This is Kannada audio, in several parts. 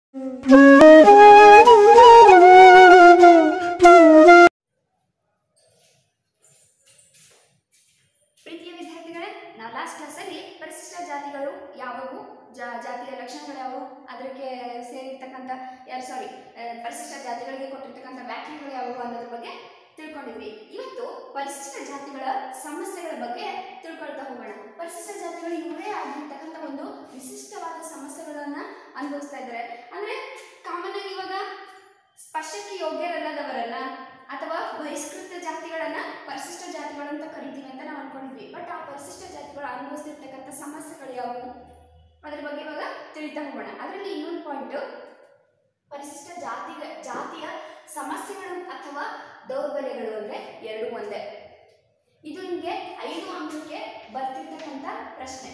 ಪ್ರೀತಿಯ ವಿದ್ಯಾರ್ಥಿಗಳೇ ನಾವು ಲಾಸ್ಟ್ ಕ್ಲಾಸಲ್ಲಿ ಪರಿಶಿಷ್ಟ ಜಾತಿಗಳು ಯಾವುವು ಜಾ ಜಾತಿಯ ಲಕ್ಷಣಗಳು ಯಾವುವು ಅದಕ್ಕೆ ಸೇರಿರ್ತಕ್ಕಂಥ ಯಾರು ಸಾರಿ ಪರಿಶಿಷ್ಟ ಜಾತಿಗಳಿಗೆ ಕೊಟ್ಟಿರ್ತಕ್ಕಂಥ ವ್ಯಾಖ್ಯಾನಗಳು ಯಾವುವು ಅನ್ನೋದ್ರ ಬಗ್ಗೆ ತಿಳ್ಕೊಂಡಿದ್ವಿ ಇವತ್ತು ಪರಿಶಿಷ್ಟ ಜಾತಿಗಳ ಸಮಸ್ಯೆಗಳ ಬಗ್ಗೆ ತಿಳ್ಕೊಳ್ತಾ ಹೋಗೋಣ ಪರಿಶಿಷ್ಟ ಜಾತಿಗಳು ಇವರೇ ಆಗಿರ್ತಕ್ಕಂಥ ಒಂದು ವಿಶಿಷ್ಟವಾದ ಸಮಸ್ಯೆಗಳನ್ನ ಅನುಭವಿಸ್ತಾ ಇದ್ದಾರೆ ಅಂದ್ರೆ ಕಾಮನ್ ಆಗಿ ಇವಾಗ ಸ್ಪರ್ಶಕ್ಕೆ ಯೋಗ್ಯರಲ್ಲದವರನ್ನ ಅಥವಾ ಬಹಿಷ್ಕೃತ ಜಾತಿಗಳನ್ನ ಪರಿಶಿಷ್ಟ ಜಾತಿಗಳು ಅಂತ ಕರಿತೀವಿ ಅಂತ ನಾವು ಅನ್ಕೊಂಡಿದ್ವಿ ಬಟ್ ಆ ಪರಿಶಿಷ್ಟ ಜಾತಿಗಳು ಅನುಭವಿಸ್ತಿರ್ತಕ್ಕಂಥ ಸಮಸ್ಯೆಗಳು ಯಾವುವು ಅದ್ರ ಬಗ್ಗೆ ಇವಾಗ ತಿಳಿತಾ ಹೋಗೋಣ ಅದರಲ್ಲಿ ಇನ್ನೊಂದು ಪಾಯಿಂಟ್ ಪರಿಶಿಷ್ಟ ಜಾತಿ ಜಾತಿಯ ಸಮಸ್ಯೆಗಳು ಅಥವಾ ದೌರ್ಬಲ್ಯಗಳು ಅಂದ್ರೆ ಎರಡು ಒಂದೇ ಇದು ನಿಮಗೆ ಐದು ಅಂಕಕ್ಕೆ ಬರ್ತಿರ್ತಕ್ಕಂಥ ಪ್ರಶ್ನೆ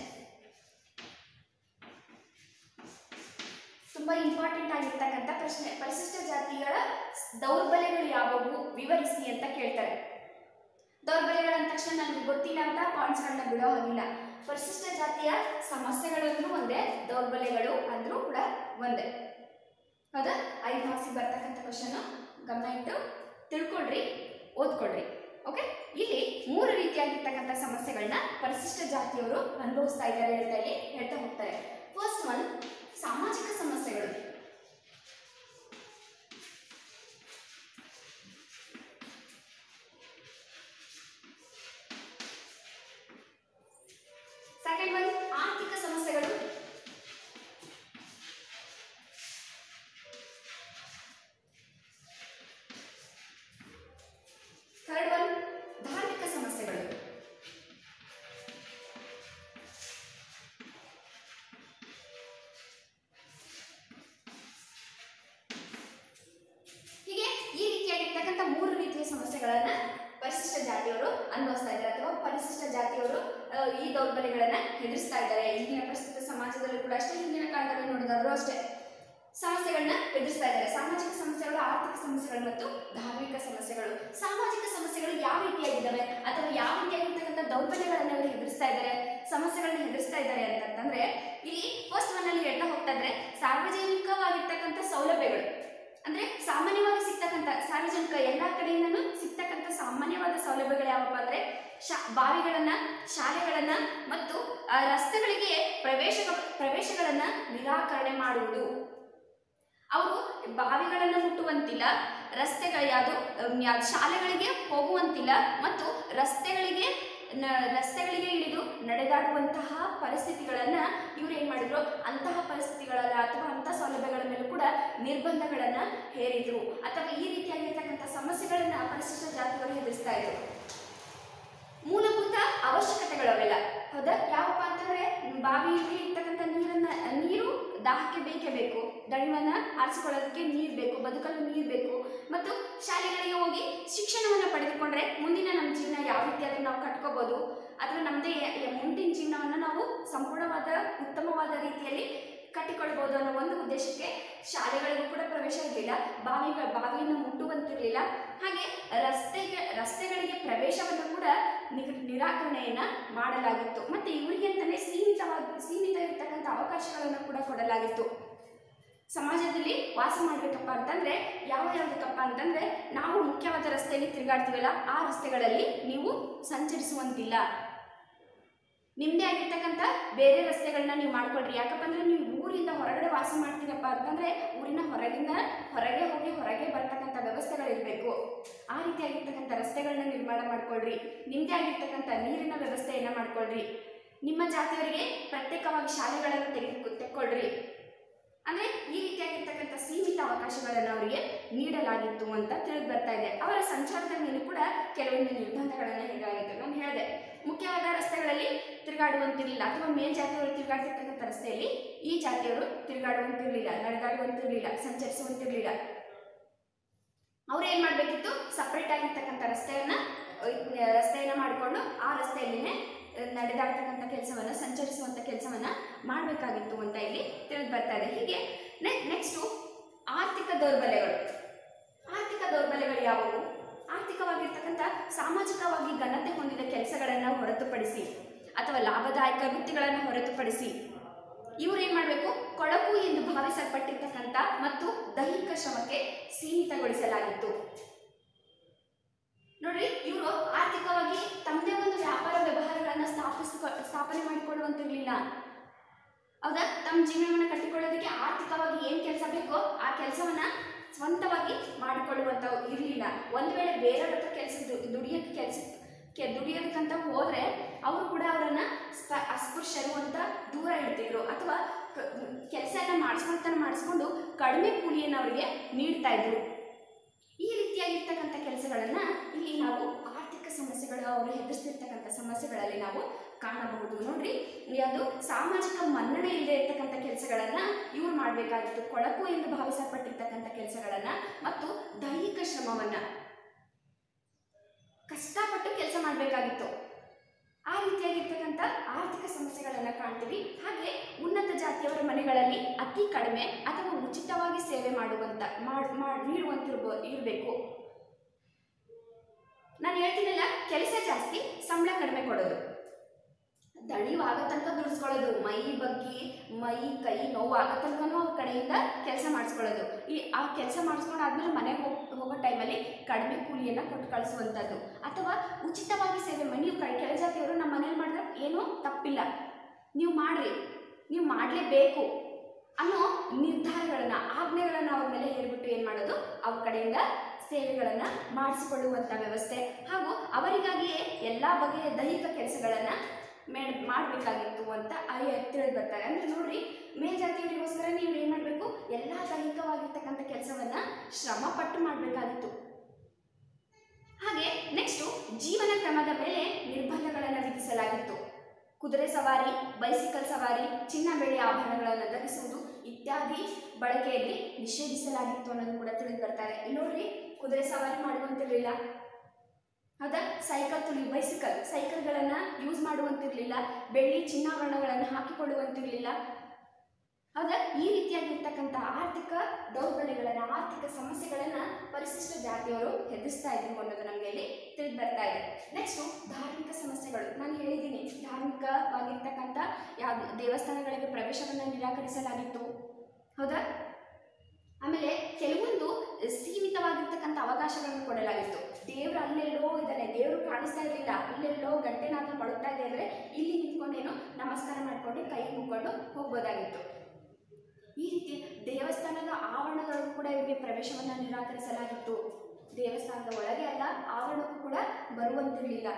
ತುಂಬಾ ಇಂಪಾರ್ಟೆಂಟ್ ಆಗಿರ್ತಕ್ಕಂಥ ಪ್ರಶ್ನೆ ಪರಿಶಿಷ್ಟ ಜಾತಿಗಳ ದೌರ್ಬಲ್ಯಗಳು ಯಾವುವು ವಿವರಿಸಿ ಅಂತ ಕೇಳ್ತಾರೆ ದೌರ್ಬಲ್ಯಗಳ ಅಂದ ತಕ್ಷಣ ನನಗೆ ಗೊತ್ತಿಲ್ಲ ಅಂತ ಪಾಯಿಂಟ್ಸ್ಗಳನ್ನ ಬಿಡೋ ಹಾಗಿಲ್ಲ ಪರಿಶಿಷ್ಟ ಜಾತಿಯ ಸಮಸ್ಯೆಗಳಂದ್ರೂ ಒಂದೇ ದೌರ್ಬಲ್ಯಗಳು ಅಂದ್ರೂ ಕೂಡ ಒಂದೇ ಹೌದಾ ಐದು ಮಾರ್ಕ್ಸಿಗೆ ಬರ್ತಕ್ಕಂಥ ಕ್ವಶನ್ ಗಮನ ಇಟ್ಟು ತಿಳ್ಕೊಳ್ರಿ ಓದ್ಕೊಳ್ರಿ ಓಕೆ ಇಲ್ಲಿ ಮೂರು ರೀತಿಯಾಗಿರ್ತಕ್ಕಂಥ ಸಮಸ್ಯೆಗಳನ್ನ ಪರಿಶಿಷ್ಟ ಜಾತಿಯವರು ಅನುಭವಿಸ್ತಾ ಇದ್ದಾರೆ ಅಂತ ಇಲ್ಲಿ ಹೇಳ್ತಾ ಹೋಗ್ತಾರೆ ಫಸ್ಟ್ ಒನ್ ಸಾಮಾಜಿಕ ಸಮಸ್ಯೆಗಳು ಸೆಕೆಂಡ್ ಒನ್ ಆರ್ಥಿಕ ಸಮಸ್ಯೆಗಳು ಥರ್ಡ್ ಒನ್ ಧಾರ್ಮಿಕ ಸಮಸ್ಯೆಗಳು ಹೀಗೆ ಈ ರೀತಿಯಾಗಿರ್ತಕ್ಕಂಥ ಮೂರು ರೀತಿಯ ಸಮಸ್ಯೆಗಳನ್ನ ಪರಿಶಿಷ್ಟ ಜಾತಿಯವರು ಅನುಭವಿಸ್ತಾ ಇದ್ದಾರೆ ಅಥವಾ ಪರಿಶಿಷ್ಟ ಜಾತಿಯವರು ಆ, ಈ ದೌರ್ಬಲ್ಯಗಳನ್ನ ಎದುರಿಸ್ತಾ ಇದ್ದಾರೆ ಈಗಿನ ಪ್ರಸ್ತುತ ಸಮಾಜದಲ್ಲೂ ಕೂಡ ಅಷ್ಟೇ ಹಿಂದಿನ ಕಾಲದಲ್ಲಿ ನೋಡೋದಾದ್ರೂ ಅಷ್ಟೇ ಸಮಸ್ಯೆಗಳನ್ನ ಎದುರಿಸ್ತಾ ಇದ್ದಾರೆ ಸಾಮಾಜಿಕ ಸಮಸ್ಯೆಗಳು ಆರ್ಥಿಕ ಸಮಸ್ಯೆಗಳು ಮತ್ತು ಧಾರ್ಮಿಕ ಸಮಸ್ಯೆಗಳು ಸಾಮಾಜಿಕ ಸಮಸ್ಯೆಗಳು ಯಾವ ರೀತಿಯಾಗಿದ್ದಾವೆ ಅಥವಾ ಯಾವ ರೀತಿಯಾಗಿರ್ತಕ್ಕಂಥ ದೌರ್ಬಲ್ಯಗಳನ್ನ ಅವರು ಎದುರಿಸ್ತಾ ಇದ್ದಾರೆ ಸಮಸ್ಯೆಗಳನ್ನ ಎದುರಿಸ್ತಾ ಇದ್ದಾರೆ ಅಂತಂದ್ರೆ ಇಲ್ಲಿ ಫಸ್ಟ್ ಒನ್ ಅಲ್ಲಿ ಹೇಳ್ತಾ ಹೋಗ್ತಾ ಇದ್ರೆ ಸಾರ್ವಜನಿಕವಾಗಿರ್ತಕ್ಕಂಥ ಸೌಲಭ್ಯಗಳು ಅಂದ್ರೆ ಸಾಮಾನ್ಯವಾಗಿ ಸಿಗ್ತಕ್ಕಂಥ ಸಾರ್ವಜನಿಕ ಎಲ್ಲಾ ಕಡೆಯಿಂದನೂ ಸಿಗ್ತಕ್ಕಂಥ ಸಾಮಾನ್ಯವಾದ ಸೌಲಭ್ಯಗಳು ಯಾವಪ್ಪ ಅಂದ್ರೆ ಶಾ ಬಾವಿಗಳನ್ನ ಶಾಲೆಗಳನ್ನ ಮತ್ತು ಆ, ರಸ್ತೆಗಳಿಗೆ ಪ್ರವೇಶ ಪ್ರವೇಶಗಳನ್ನ ನಿರಾಕರಣೆ ಮಾಡುವುದು ಅವರು ಬಾವಿಗಳನ್ನು ಮುಟ್ಟುವಂತಿಲ್ಲ ರಸ್ತೆಗಳ ಯಾವುದು ಅಮ್, ಯಾವ್ದು ಶಾಲೆಗಳಿಗೆ ಹೋಗುವಂತಿಲ್ಲ ಮತ್ತು ರಸ್ತೆಗಳಿಗೆ ನ- ರಸ್ತೆಗಳಿಗೆ ಇಳಿದು ನಡೆದಾಡುವಂತಹ ಪರಿಸ್ಥಿತಿಗಳನ್ನ ಇವ್ರು ಏನ್ ಮಾಡಿದ್ರು ಅಂತಹ ಪರಿಸ್ಥಿತಿಗಳಲ್ಲ ಅಥವಾ ಅಂತಹ ಸೌಲಭ್ಯಗಳ ಮೇಲೂ ಕೂಡ ನಿರ್ಬಂಧಗಳನ್ನ ಹೇರಿದ್ರು ಅಥವಾ ಈ ರೀತಿಯಾಗಿರ್ತಕ್ಕಂಥ ಸಮಸ್ಯೆಗಳನ್ನ ಪರಿಶಿಷ್ಟ ಜಾತಿಗಳು ಎದುರಿಸ್ತಾ ಇದ್ರು ಮೂಲಭೂತ ಅವಶ್ಯಕತೆಗಳು ಅವೆಲ್ಲ ಹೌದಾ ಯಾವಪ್ಪ ಅಂತಂದ್ರೆ ಬಾವಿಯಲ್ಲಿ ಇರ್ತಕ್ಕಂಥ ನೀರನ್ನ ನೀರು ದಾಹಕ್ಕೆ ಬೇಕೇ ಬೇಕು ದಣಿವನ್ನ ಆರಿಸಿಕೊಳ್ಳೋದಕ್ಕೆ ನೀರು ಬೇಕು ಬದುಕಲು ನೀರು ಬೇಕು ಮತ್ತು ಶಾಲೆಗಳಿಗೆ ಹೋಗಿ ಶಿಕ್ಷಣವನ್ನು ಪಡೆದುಕೊಂಡ್ರೆ ಮುಂದಿನ ನಮ್ಮ ಜೀವನ ಯಾವ ರೀತಿ ಅದನ್ನು ನಾವು ಕಟ್ಕೋಬಹುದು ಅಥವಾ ನಮ್ಮದೇ ಮುಂದಿನ ಜೀವನವನ್ನು ನಾವು ಸಂಪೂರ್ಣವಾದ ಉತ್ತಮವಾದ ರೀತಿಯಲ್ಲಿ ಕಟ್ಟಿಕೊಳ್ಬಹುದು ಅನ್ನೋ ಒಂದು ಉದ್ದೇಶಕ್ಕೆ ಶಾಲೆಗಳಿಗೂ ಕೂಡ ಪ್ರವೇಶ ಇರಲಿಲ್ಲ ಬಾವಿಗಳ ಬಾವಿಯನ್ನು ಮುಟ್ಟುವಂತಿರಲಿಲ್ಲ ಹಾಗೆ ರಸ್ತೆಗೆ ರಸ್ತೆಗಳಿಗೆ ಪ್ರವೇಶವನ್ನು ಕೂಡ ನಿ- ನಿರಾಕರಣೆಯನ್ನ ಮಾಡಲಾಗಿತ್ತು ಮತ್ತೆ ಇವರಿಗೆ ಅಂತಾನೆ ಸೀಮಿತವಾಗಿ ಸೀಮಿತ ಇರ್ತಕ್ಕಂಥ ಅವಕಾಶಗಳನ್ನು ಕೂಡ ಕೊಡಲಾಗಿತ್ತು ಸಮಾಜದಲ್ಲಿ ವಾಸ ಮಾಡ್ಬೇಕಪ್ಪ ಅಂತಂದ್ರೆ ಯಾವ ಯಾವುದಕ್ಕಪ್ಪ ಅಂತಂದ್ರೆ ನಾವು ಮುಖ್ಯವಾದ ರಸ್ತೆಯಲ್ಲಿ ತಿರುಗಾಡ್ತೀವಲ್ಲ ಆ ರಸ್ತೆಗಳಲ್ಲಿ ನೀವು ಸಂಚರಿಸುವಂತಿಲ್ಲ ನಿಮ್ಮದೇ ಆಗಿರ್ತಕ್ಕಂಥ ಬೇರೆ ರಸ್ತೆಗಳನ್ನ ನೀವು ಮಾಡ್ಕೊಳ್ರಿ ಯಾಕಪ್ಪ ಅಂದ್ರೆ ನೀವು ಊರಿಂದ ಹೊರಗಡೆ ವಾಸ ಮಾಡ್ತೀರಪ್ಪ ಅಂತಂದ್ರೆ ಊರಿನ ಹೊರಗಿಂದ ಹೊರಗೆ ಹೋಗಿ ಹೊರಗೆ ಬರ್ತಕ್ಕಂಥ ವ್ಯವಸ್ಥೆಗಳಿರಬೇಕು ಆ ರೀತಿಯಾಗಿರ್ತಕ್ಕಂಥ ರಸ್ತೆಗಳನ್ನ ನಿರ್ಮಾಣ ಮಾಡ್ಕೊಳ್ರಿ ನಿಮ್ಮದೇ ಆಗಿರ್ತಕ್ಕಂಥ ನೀರಿನ ವ್ಯವಸ್ಥೆಯನ್ನ ಮಾಡ್ಕೊಳ್ರಿ ನಿಮ್ಮ ಜಾತಿಯವರಿಗೆ ಪ್ರತ್ಯೇಕವಾಗಿ ಶಾಲೆಗಳನ್ನು ತೆಗೆದು ತೆಕ್ಕೊಳ್ರಿ ಅಂದ್ರೆ ಈ ರೀತಿಯಾಗಿರ್ತಕ್ಕಂಥ ಸೀಮಿತ ಅವಕಾಶಗಳನ್ನು ಅವರಿಗೆ ನೀಡಲಾಗಿತ್ತು ಅಂತ ತಿಳಿದು ಬರ್ತಾ ಇದೆ ಅವರ ಸಂಚಾರದ ಮೇಲೆ ಕೂಡ ಕೆಲವೊಂದು ನಿರ್ಬಂಧಗಳನ್ನು ಹೇಳಲಾಗಿತ್ತು ನಾನು ಹೇಳಿದೆ ಮುಖ್ಯವಾದ ರಸ್ತೆಗಳಲ್ಲಿ ತಿರುಗಾಡುವಂತಿರಲಿಲ್ಲ ಅಥವಾ ಮೇಲ್ಜಾತಿಯವರು ತಿರುಗಾಡ್ತಿರ್ತಕ್ಕಂಥ ರಸ್ತೆಯಲ್ಲಿ ಈ ಜಾತಿಯವರು ತಿರುಗಾಡುವಂತಿರಲಿಲ್ಲ ನಡೆದಾಡುವಂತಿರಲಿಲ್ಲ ಸಂಚರಿಸುವಂತಿರಲಿಲ್ಲ ಅವ್ರು ಏನ್ ಮಾಡ್ಬೇಕಿತ್ತು ಸಪ್ರೇಟ್ ಆಗಿರ್ತಕ್ಕಂಥ ರಸ್ತೆಯನ್ನ ಅಹ್, ರಸ್ತೆಯನ್ನ ಮಾಡಿಕೊಂಡು ಆ ರಸ್ತೆಯಲ್ಲಿನೇ ಅಹ್, ನಡೆದಾಡ್ತಕ್ಕಂಥ ಕೆಲಸವನ್ನ ಸಂಚರಿಸುವಂತ ಕೆಲಸವನ್ನ ಮಾಡಬೇಕಾಗಿತ್ತು ಅಂತ ಇಲ್ಲಿ ತಿಳಿದು ಬರ್ತಾ ಇದೆ ಹೀಗೆ ನೆಕ್ಸ್ಟು ಆರ್ಥಿಕ ದೌರ್ಬಲ್ಯಗಳು ಆರ್ಥಿಕ ದೌರ್ಬಲ್ಯಗಳು ಯಾವುವು ಆರ್ಥಿಕವಾಗಿರ್ತಕ್ಕಂಥ ಸಾಮಾಜಿಕವಾಗಿ ಘನತೆ ಹೊಂದಿದ ಕೆಲಸಗಳನ್ನು ಹೊರತುಪಡಿಸಿ ಅಥವಾ ಲಾಭದಾಯಕ ವೃತ್ತಿಗಳನ್ನು ಹೊರತುಪಡಿಸಿ ಇವ್ರು ಏನ್ ಮಾಡಬೇಕು ಕೊಳಕು ಎಂದು ಭಾವಿಸಲ್ಪಟ್ಟಿರ್ತಕ್ಕಂಥ ಮತ್ತು ದೈಹಿಕ ಶ್ರಮಕ್ಕೆ ಸೀಮಿತಗೊಳಿಸಲಾಗಿತ್ತು ನೋಡ್ರಿ ಇವರು ಆರ್ಥಿಕವಾಗಿ ತಮ್ಮದೇ ಒಂದು ವ್ಯಾಪಾರ ವ್ಯವಹಾರಗಳನ್ನ ಸ್ಥಾಪಿಸ್ಕೊ ಸ್ಥಾಪನೆ ಮಾಡಿಕೊಳ್ಳುವಂತಿರ್ಲಿಲ್ಲ ಹೌದಾ ತಮ್ಮ ಜೀವನವನ್ನು ಕಟ್ಟಿಕೊಳ್ಳೋದಕ್ಕೆ ಆರ್ಥಿಕವಾಗಿ ಏನ್ ಕೆಲಸ ಬೇಕೋ ಆ ಕೆಲಸವನ್ನ ಸ್ವಂತವಾಗಿ ಮಾಡಿಕೊಳ್ಳುವಂತ ಇರಲಿಲ್ಲ ಒಂದ್ ವೇಳೆ ಬೇರೆಯವ್ರ ಹತ್ರ ಕೆಲಸ ದುಡಿಯೋಕೆ ಕೆಲಸ ದುಡಿಯೋದಕ್ಕಂತ ಹೋದ್ರೆ ಅವರು ಕೂಡ ಅವರನ್ನ ಸ್ಪ ಅಸ್ಪೃಶ್ಯರು ಅಂತ ದೂರ ಇಡ್ತಿದ್ರು ಅಥವಾ ಕೆಲಸ ಎಲ್ಲ ಮಾಡಿಸ್ಕೊಳ್ತಾನೆ ಮಾಡಿಸ್ಕೊಂಡು ಕಡಿಮೆ ಕೂಲಿಯನ್ನು ಅವರಿಗೆ ನೀಡ್ತಾ ಇದ್ರು ಈ ರೀತಿಯಾಗಿರ್ತಕ್ಕಂಥ ಕೆಲಸಗಳನ್ನ ಇಲ್ಲಿ ನಾವು ಆರ್ಥಿಕ ಸಮಸ್ಯೆಗಳು ಅವರು ಎದುರಿಸ್ತಿರ್ತಕ್ಕಂಥ ಸಮಸ್ಯೆಗಳಲ್ಲಿ ನಾವು ಕಾಣಬಹುದು ನೋಡ್ರಿ ಅದು ಸಾಮಾಜಿಕ ಮನ್ನಣೆ ಇಲ್ಲದೆ ಇರ್ತಕ್ಕಂಥ ಕೆಲಸಗಳನ್ನ ಇವ್ರು ಮಾಡಬೇಕಾಗಿತ್ತು ಕೊಳಕು ಎಂದು ಭಾವಿಸಲ್ಪಟ್ಟಿರ್ತಕ್ಕಂಥ ಕೆಲಸಗಳನ್ನ ಮತ್ತು ದೈಹಿಕ ಶ್ರಮವನ್ನ ಕಷ್ಟಪಟ್ಟು ಕೆಲಸ ಮಾಡಬೇಕಾಗಿತ್ತು ಆ ರೀತಿಯಾಗಿರ್ತಕ್ಕಂಥ ಆರ್ಥಿಕ ಸಮಸ್ಯೆಗಳನ್ನು ಕಾಣ್ತೀವಿ ಹಾಗೆ ಉನ್ನತ ಜಾತಿಯವರ ಮನೆಗಳಲ್ಲಿ ಅತಿ ಕಡಿಮೆ ಅಥವಾ ಉಚಿತವಾಗಿ ಸೇವೆ ಮಾಡುವಂತ ಮಾಡ್ ಮಾಡ್ ನೀಡುವಂತಿರ್ಬೋ ಇರಬೇಕು ನಾನು ಹೇಳ್ತೀನಲ್ಲ ಕೆಲಸ ಜಾಸ್ತಿ ಸಂಬಳ ಕಡಿಮೆ ಕೊಡೋದು ದಣಿವು ಆಗೋ ತನಕ ದುಡಿಸ್ಕೊಳ್ಳೋದು ಮೈ ಬಗ್ಗಿ ಮೈ ಕೈ ನೋವು ಆಗೋ ತನಕನೂ ಅವ್ರ ಕಡೆಯಿಂದ ಕೆಲಸ ಮಾಡಿಸ್ಕೊಳ್ಳೋದು ಈ ಆ ಕೆಲಸ ಮಾಡಿಸ್ಕೊಂಡಾದ್ಮೇಲೆ ಮನೆಗೆ ಹೋಗ್ ಹೋಗೋ ಟೈಮಲ್ಲಿ ಕಡಿಮೆ ಕೂಲಿಯನ್ನು ಕೊಟ್ಟು ಕಳಿಸುವಂಥದ್ದು ಅಥವಾ ಉಚಿತವಾಗಿ ಸೇವೆ ಮಾಡಿ ನೀವು ಕೆಳ ಜಾತಿಯವರು ನಮ್ಮ ಮನೇಲಿ ಮಾಡಿದ್ರೆ ಏನೂ ತಪ್ಪಿಲ್ಲ ನೀವು ಮಾಡ್ರಿ ನೀವು ಮಾಡಲೇಬೇಕು ಅನ್ನೋ ನಿರ್ಧಾರಗಳನ್ನು ಆಜ್ಞೆಗಳನ್ನು ಅವ್ರ ಮೇಲೆ ಹೇರ್ಬಿಟ್ಟು ಏನು ಮಾಡೋದು ಅವ್ರ ಕಡೆಯಿಂದ ಸೇವೆಗಳನ್ನು ಮಾಡಿಸಿಕೊಳ್ಳುವಂಥ ವ್ಯವಸ್ಥೆ ಹಾಗೂ ಅವರಿಗಾಗಿಯೇ ಎಲ್ಲ ಬಗೆಯ ದೈಹಿಕ ಕೆಲಸಗಳನ್ನು ಮೇಡ್ ಮಾಡಬೇಕಾಗಿತ್ತು ಅಂತ ತಿಳಿದು ಬರ್ತಾರೆ ಅಂದರೆ ನೋಡ್ರಿ ಮೇಲ್ಜಾತಿಯವರಿಗೋಸ್ಕರ ನೀವು ಏನು ಮಾಡಬೇಕು ಎಲ್ಲ ದೈಹಿಕವಾಗಿರ್ತಕ್ಕಂಥ ಕೆಲಸವನ್ನ ಶ್ರಮ ಪಟ್ಟು ಮಾಡಬೇಕಾಗಿತ್ತು ಹಾಗೆ ನೆಕ್ಸ್ಟು ಜೀವನ ಕ್ರಮದ ಮೇಲೆ ನಿರ್ಬಂಧಗಳನ್ನು ವಿಧಿಸಲಾಗಿತ್ತು ಕುದುರೆ ಸವಾರಿ ಬೈಸಿಕಲ್ ಸವಾರಿ ಚಿನ್ನ ಬೆಳ್ಳಿ ಆಭರಣಗಳನ್ನು ಧರಿಸುವುದು ಇತ್ಯಾದಿ ಬಳಕೆಯಲ್ಲಿ ನಿಷೇಧಿಸಲಾಗಿತ್ತು ಅನ್ನೋದು ಕೂಡ ತಿಳಿದು ಬರ್ತಾರೆ ಇಲ್ಲಿ ನೋಡ್ರಿ ಕುದುರೆ ಸವಾರಿ ಮಾಡುವಂತಿರಲಿಲ್ಲ ಹೌದಾ ಸೈಕಲ್ ತುಳಿ ಬೈಸಿಕಲ್ ಸೈಕಲ್ಗಳನ್ನು ಯೂಸ್ ಮಾಡುವಂತಿರಲಿಲ್ಲ ಬೆಳ್ಳಿ ಚಿನ್ನಾಭರಣಗಳನ್ನು ಹಾಕಿಕೊಳ್ಳುವಂತಿರಲಿಲ್ಲ ಹೌದಾ ಈ ರೀತಿಯಾಗಿರ್ತಕ್ಕಂಥ ಆರ್ಥಿಕ ದೌರ್ಬಲ್ಯಗಳನ್ನು ಆರ್ಥಿಕ ಸಮಸ್ಯೆಗಳನ್ನು ಪರಿಶಿಷ್ಟ ಜಾತಿಯವರು ಎದುರಿಸ್ತಾ ಇದ್ರು ಅನ್ನೋದು ನಮಗೆ ಇಲ್ಲಿ ತಿಳಿದು ಬರ್ತಾ ಇದೆ ನೆಕ್ಸ್ಟು ಧಾರ್ಮಿಕ ಸಮಸ್ಯೆಗಳು ನಾನು ಹೇಳಿದ್ದೀನಿ ಧಾರ್ಮಿಕವಾಗಿರ್ತಕ್ಕಂಥ ಯಾವ ದೇವಸ್ಥಾನಗಳಿಗೆ ಪ್ರವೇಶವನ್ನು ನಿರಾಕರಿಸಲಾಗಿತ್ತು ಹೌದಾ ಆಮೇಲೆ ಕೆಲವೊಂದು ಸೀಮಿತವಾಗಿರ್ತಕ್ಕಂಥ ಅವಕಾಶಗಳನ್ನು ಕೊಡಲಾಗಿತ್ತು ದೇವರು ಅಲ್ಲೆಲ್ಲೋ ಇದ್ದಾನೆ ದೇವರು ಕಾಣಿಸ್ತಾ ಇರಲಿಲ್ಲ ಅಲ್ಲೆಲ್ಲೋ ಗಂಟೆನಾದ ಮಾಡುತ್ತಾ ಇದೆ ಅಂದರೆ ಇಲ್ಲಿ ನಿಂತ್ಕೊಂಡೇನು ನಮಸ್ಕಾರ ಮಾಡಿಕೊಂಡು ಕೈ ಮುಕ್ಕೊಂಡು ಹೋಗ್ಬೋದಾಗಿತ್ತು ಈ ರೀತಿ ದೇವಸ್ಥಾನದ ಆವರಣಗಳಿಗೂ ಕೂಡ ಇವರಿಗೆ ಪ್ರವೇಶವನ್ನು ನಿರಾಕರಿಸಲಾಗಿತ್ತು ದೇವಸ್ಥಾನದ ಒಳಗೆ ಅಲ್ಲ ಆವರಣಕ್ಕೂ ಕೂಡ ಬರುವಂತಿರಲಿಲ್ಲ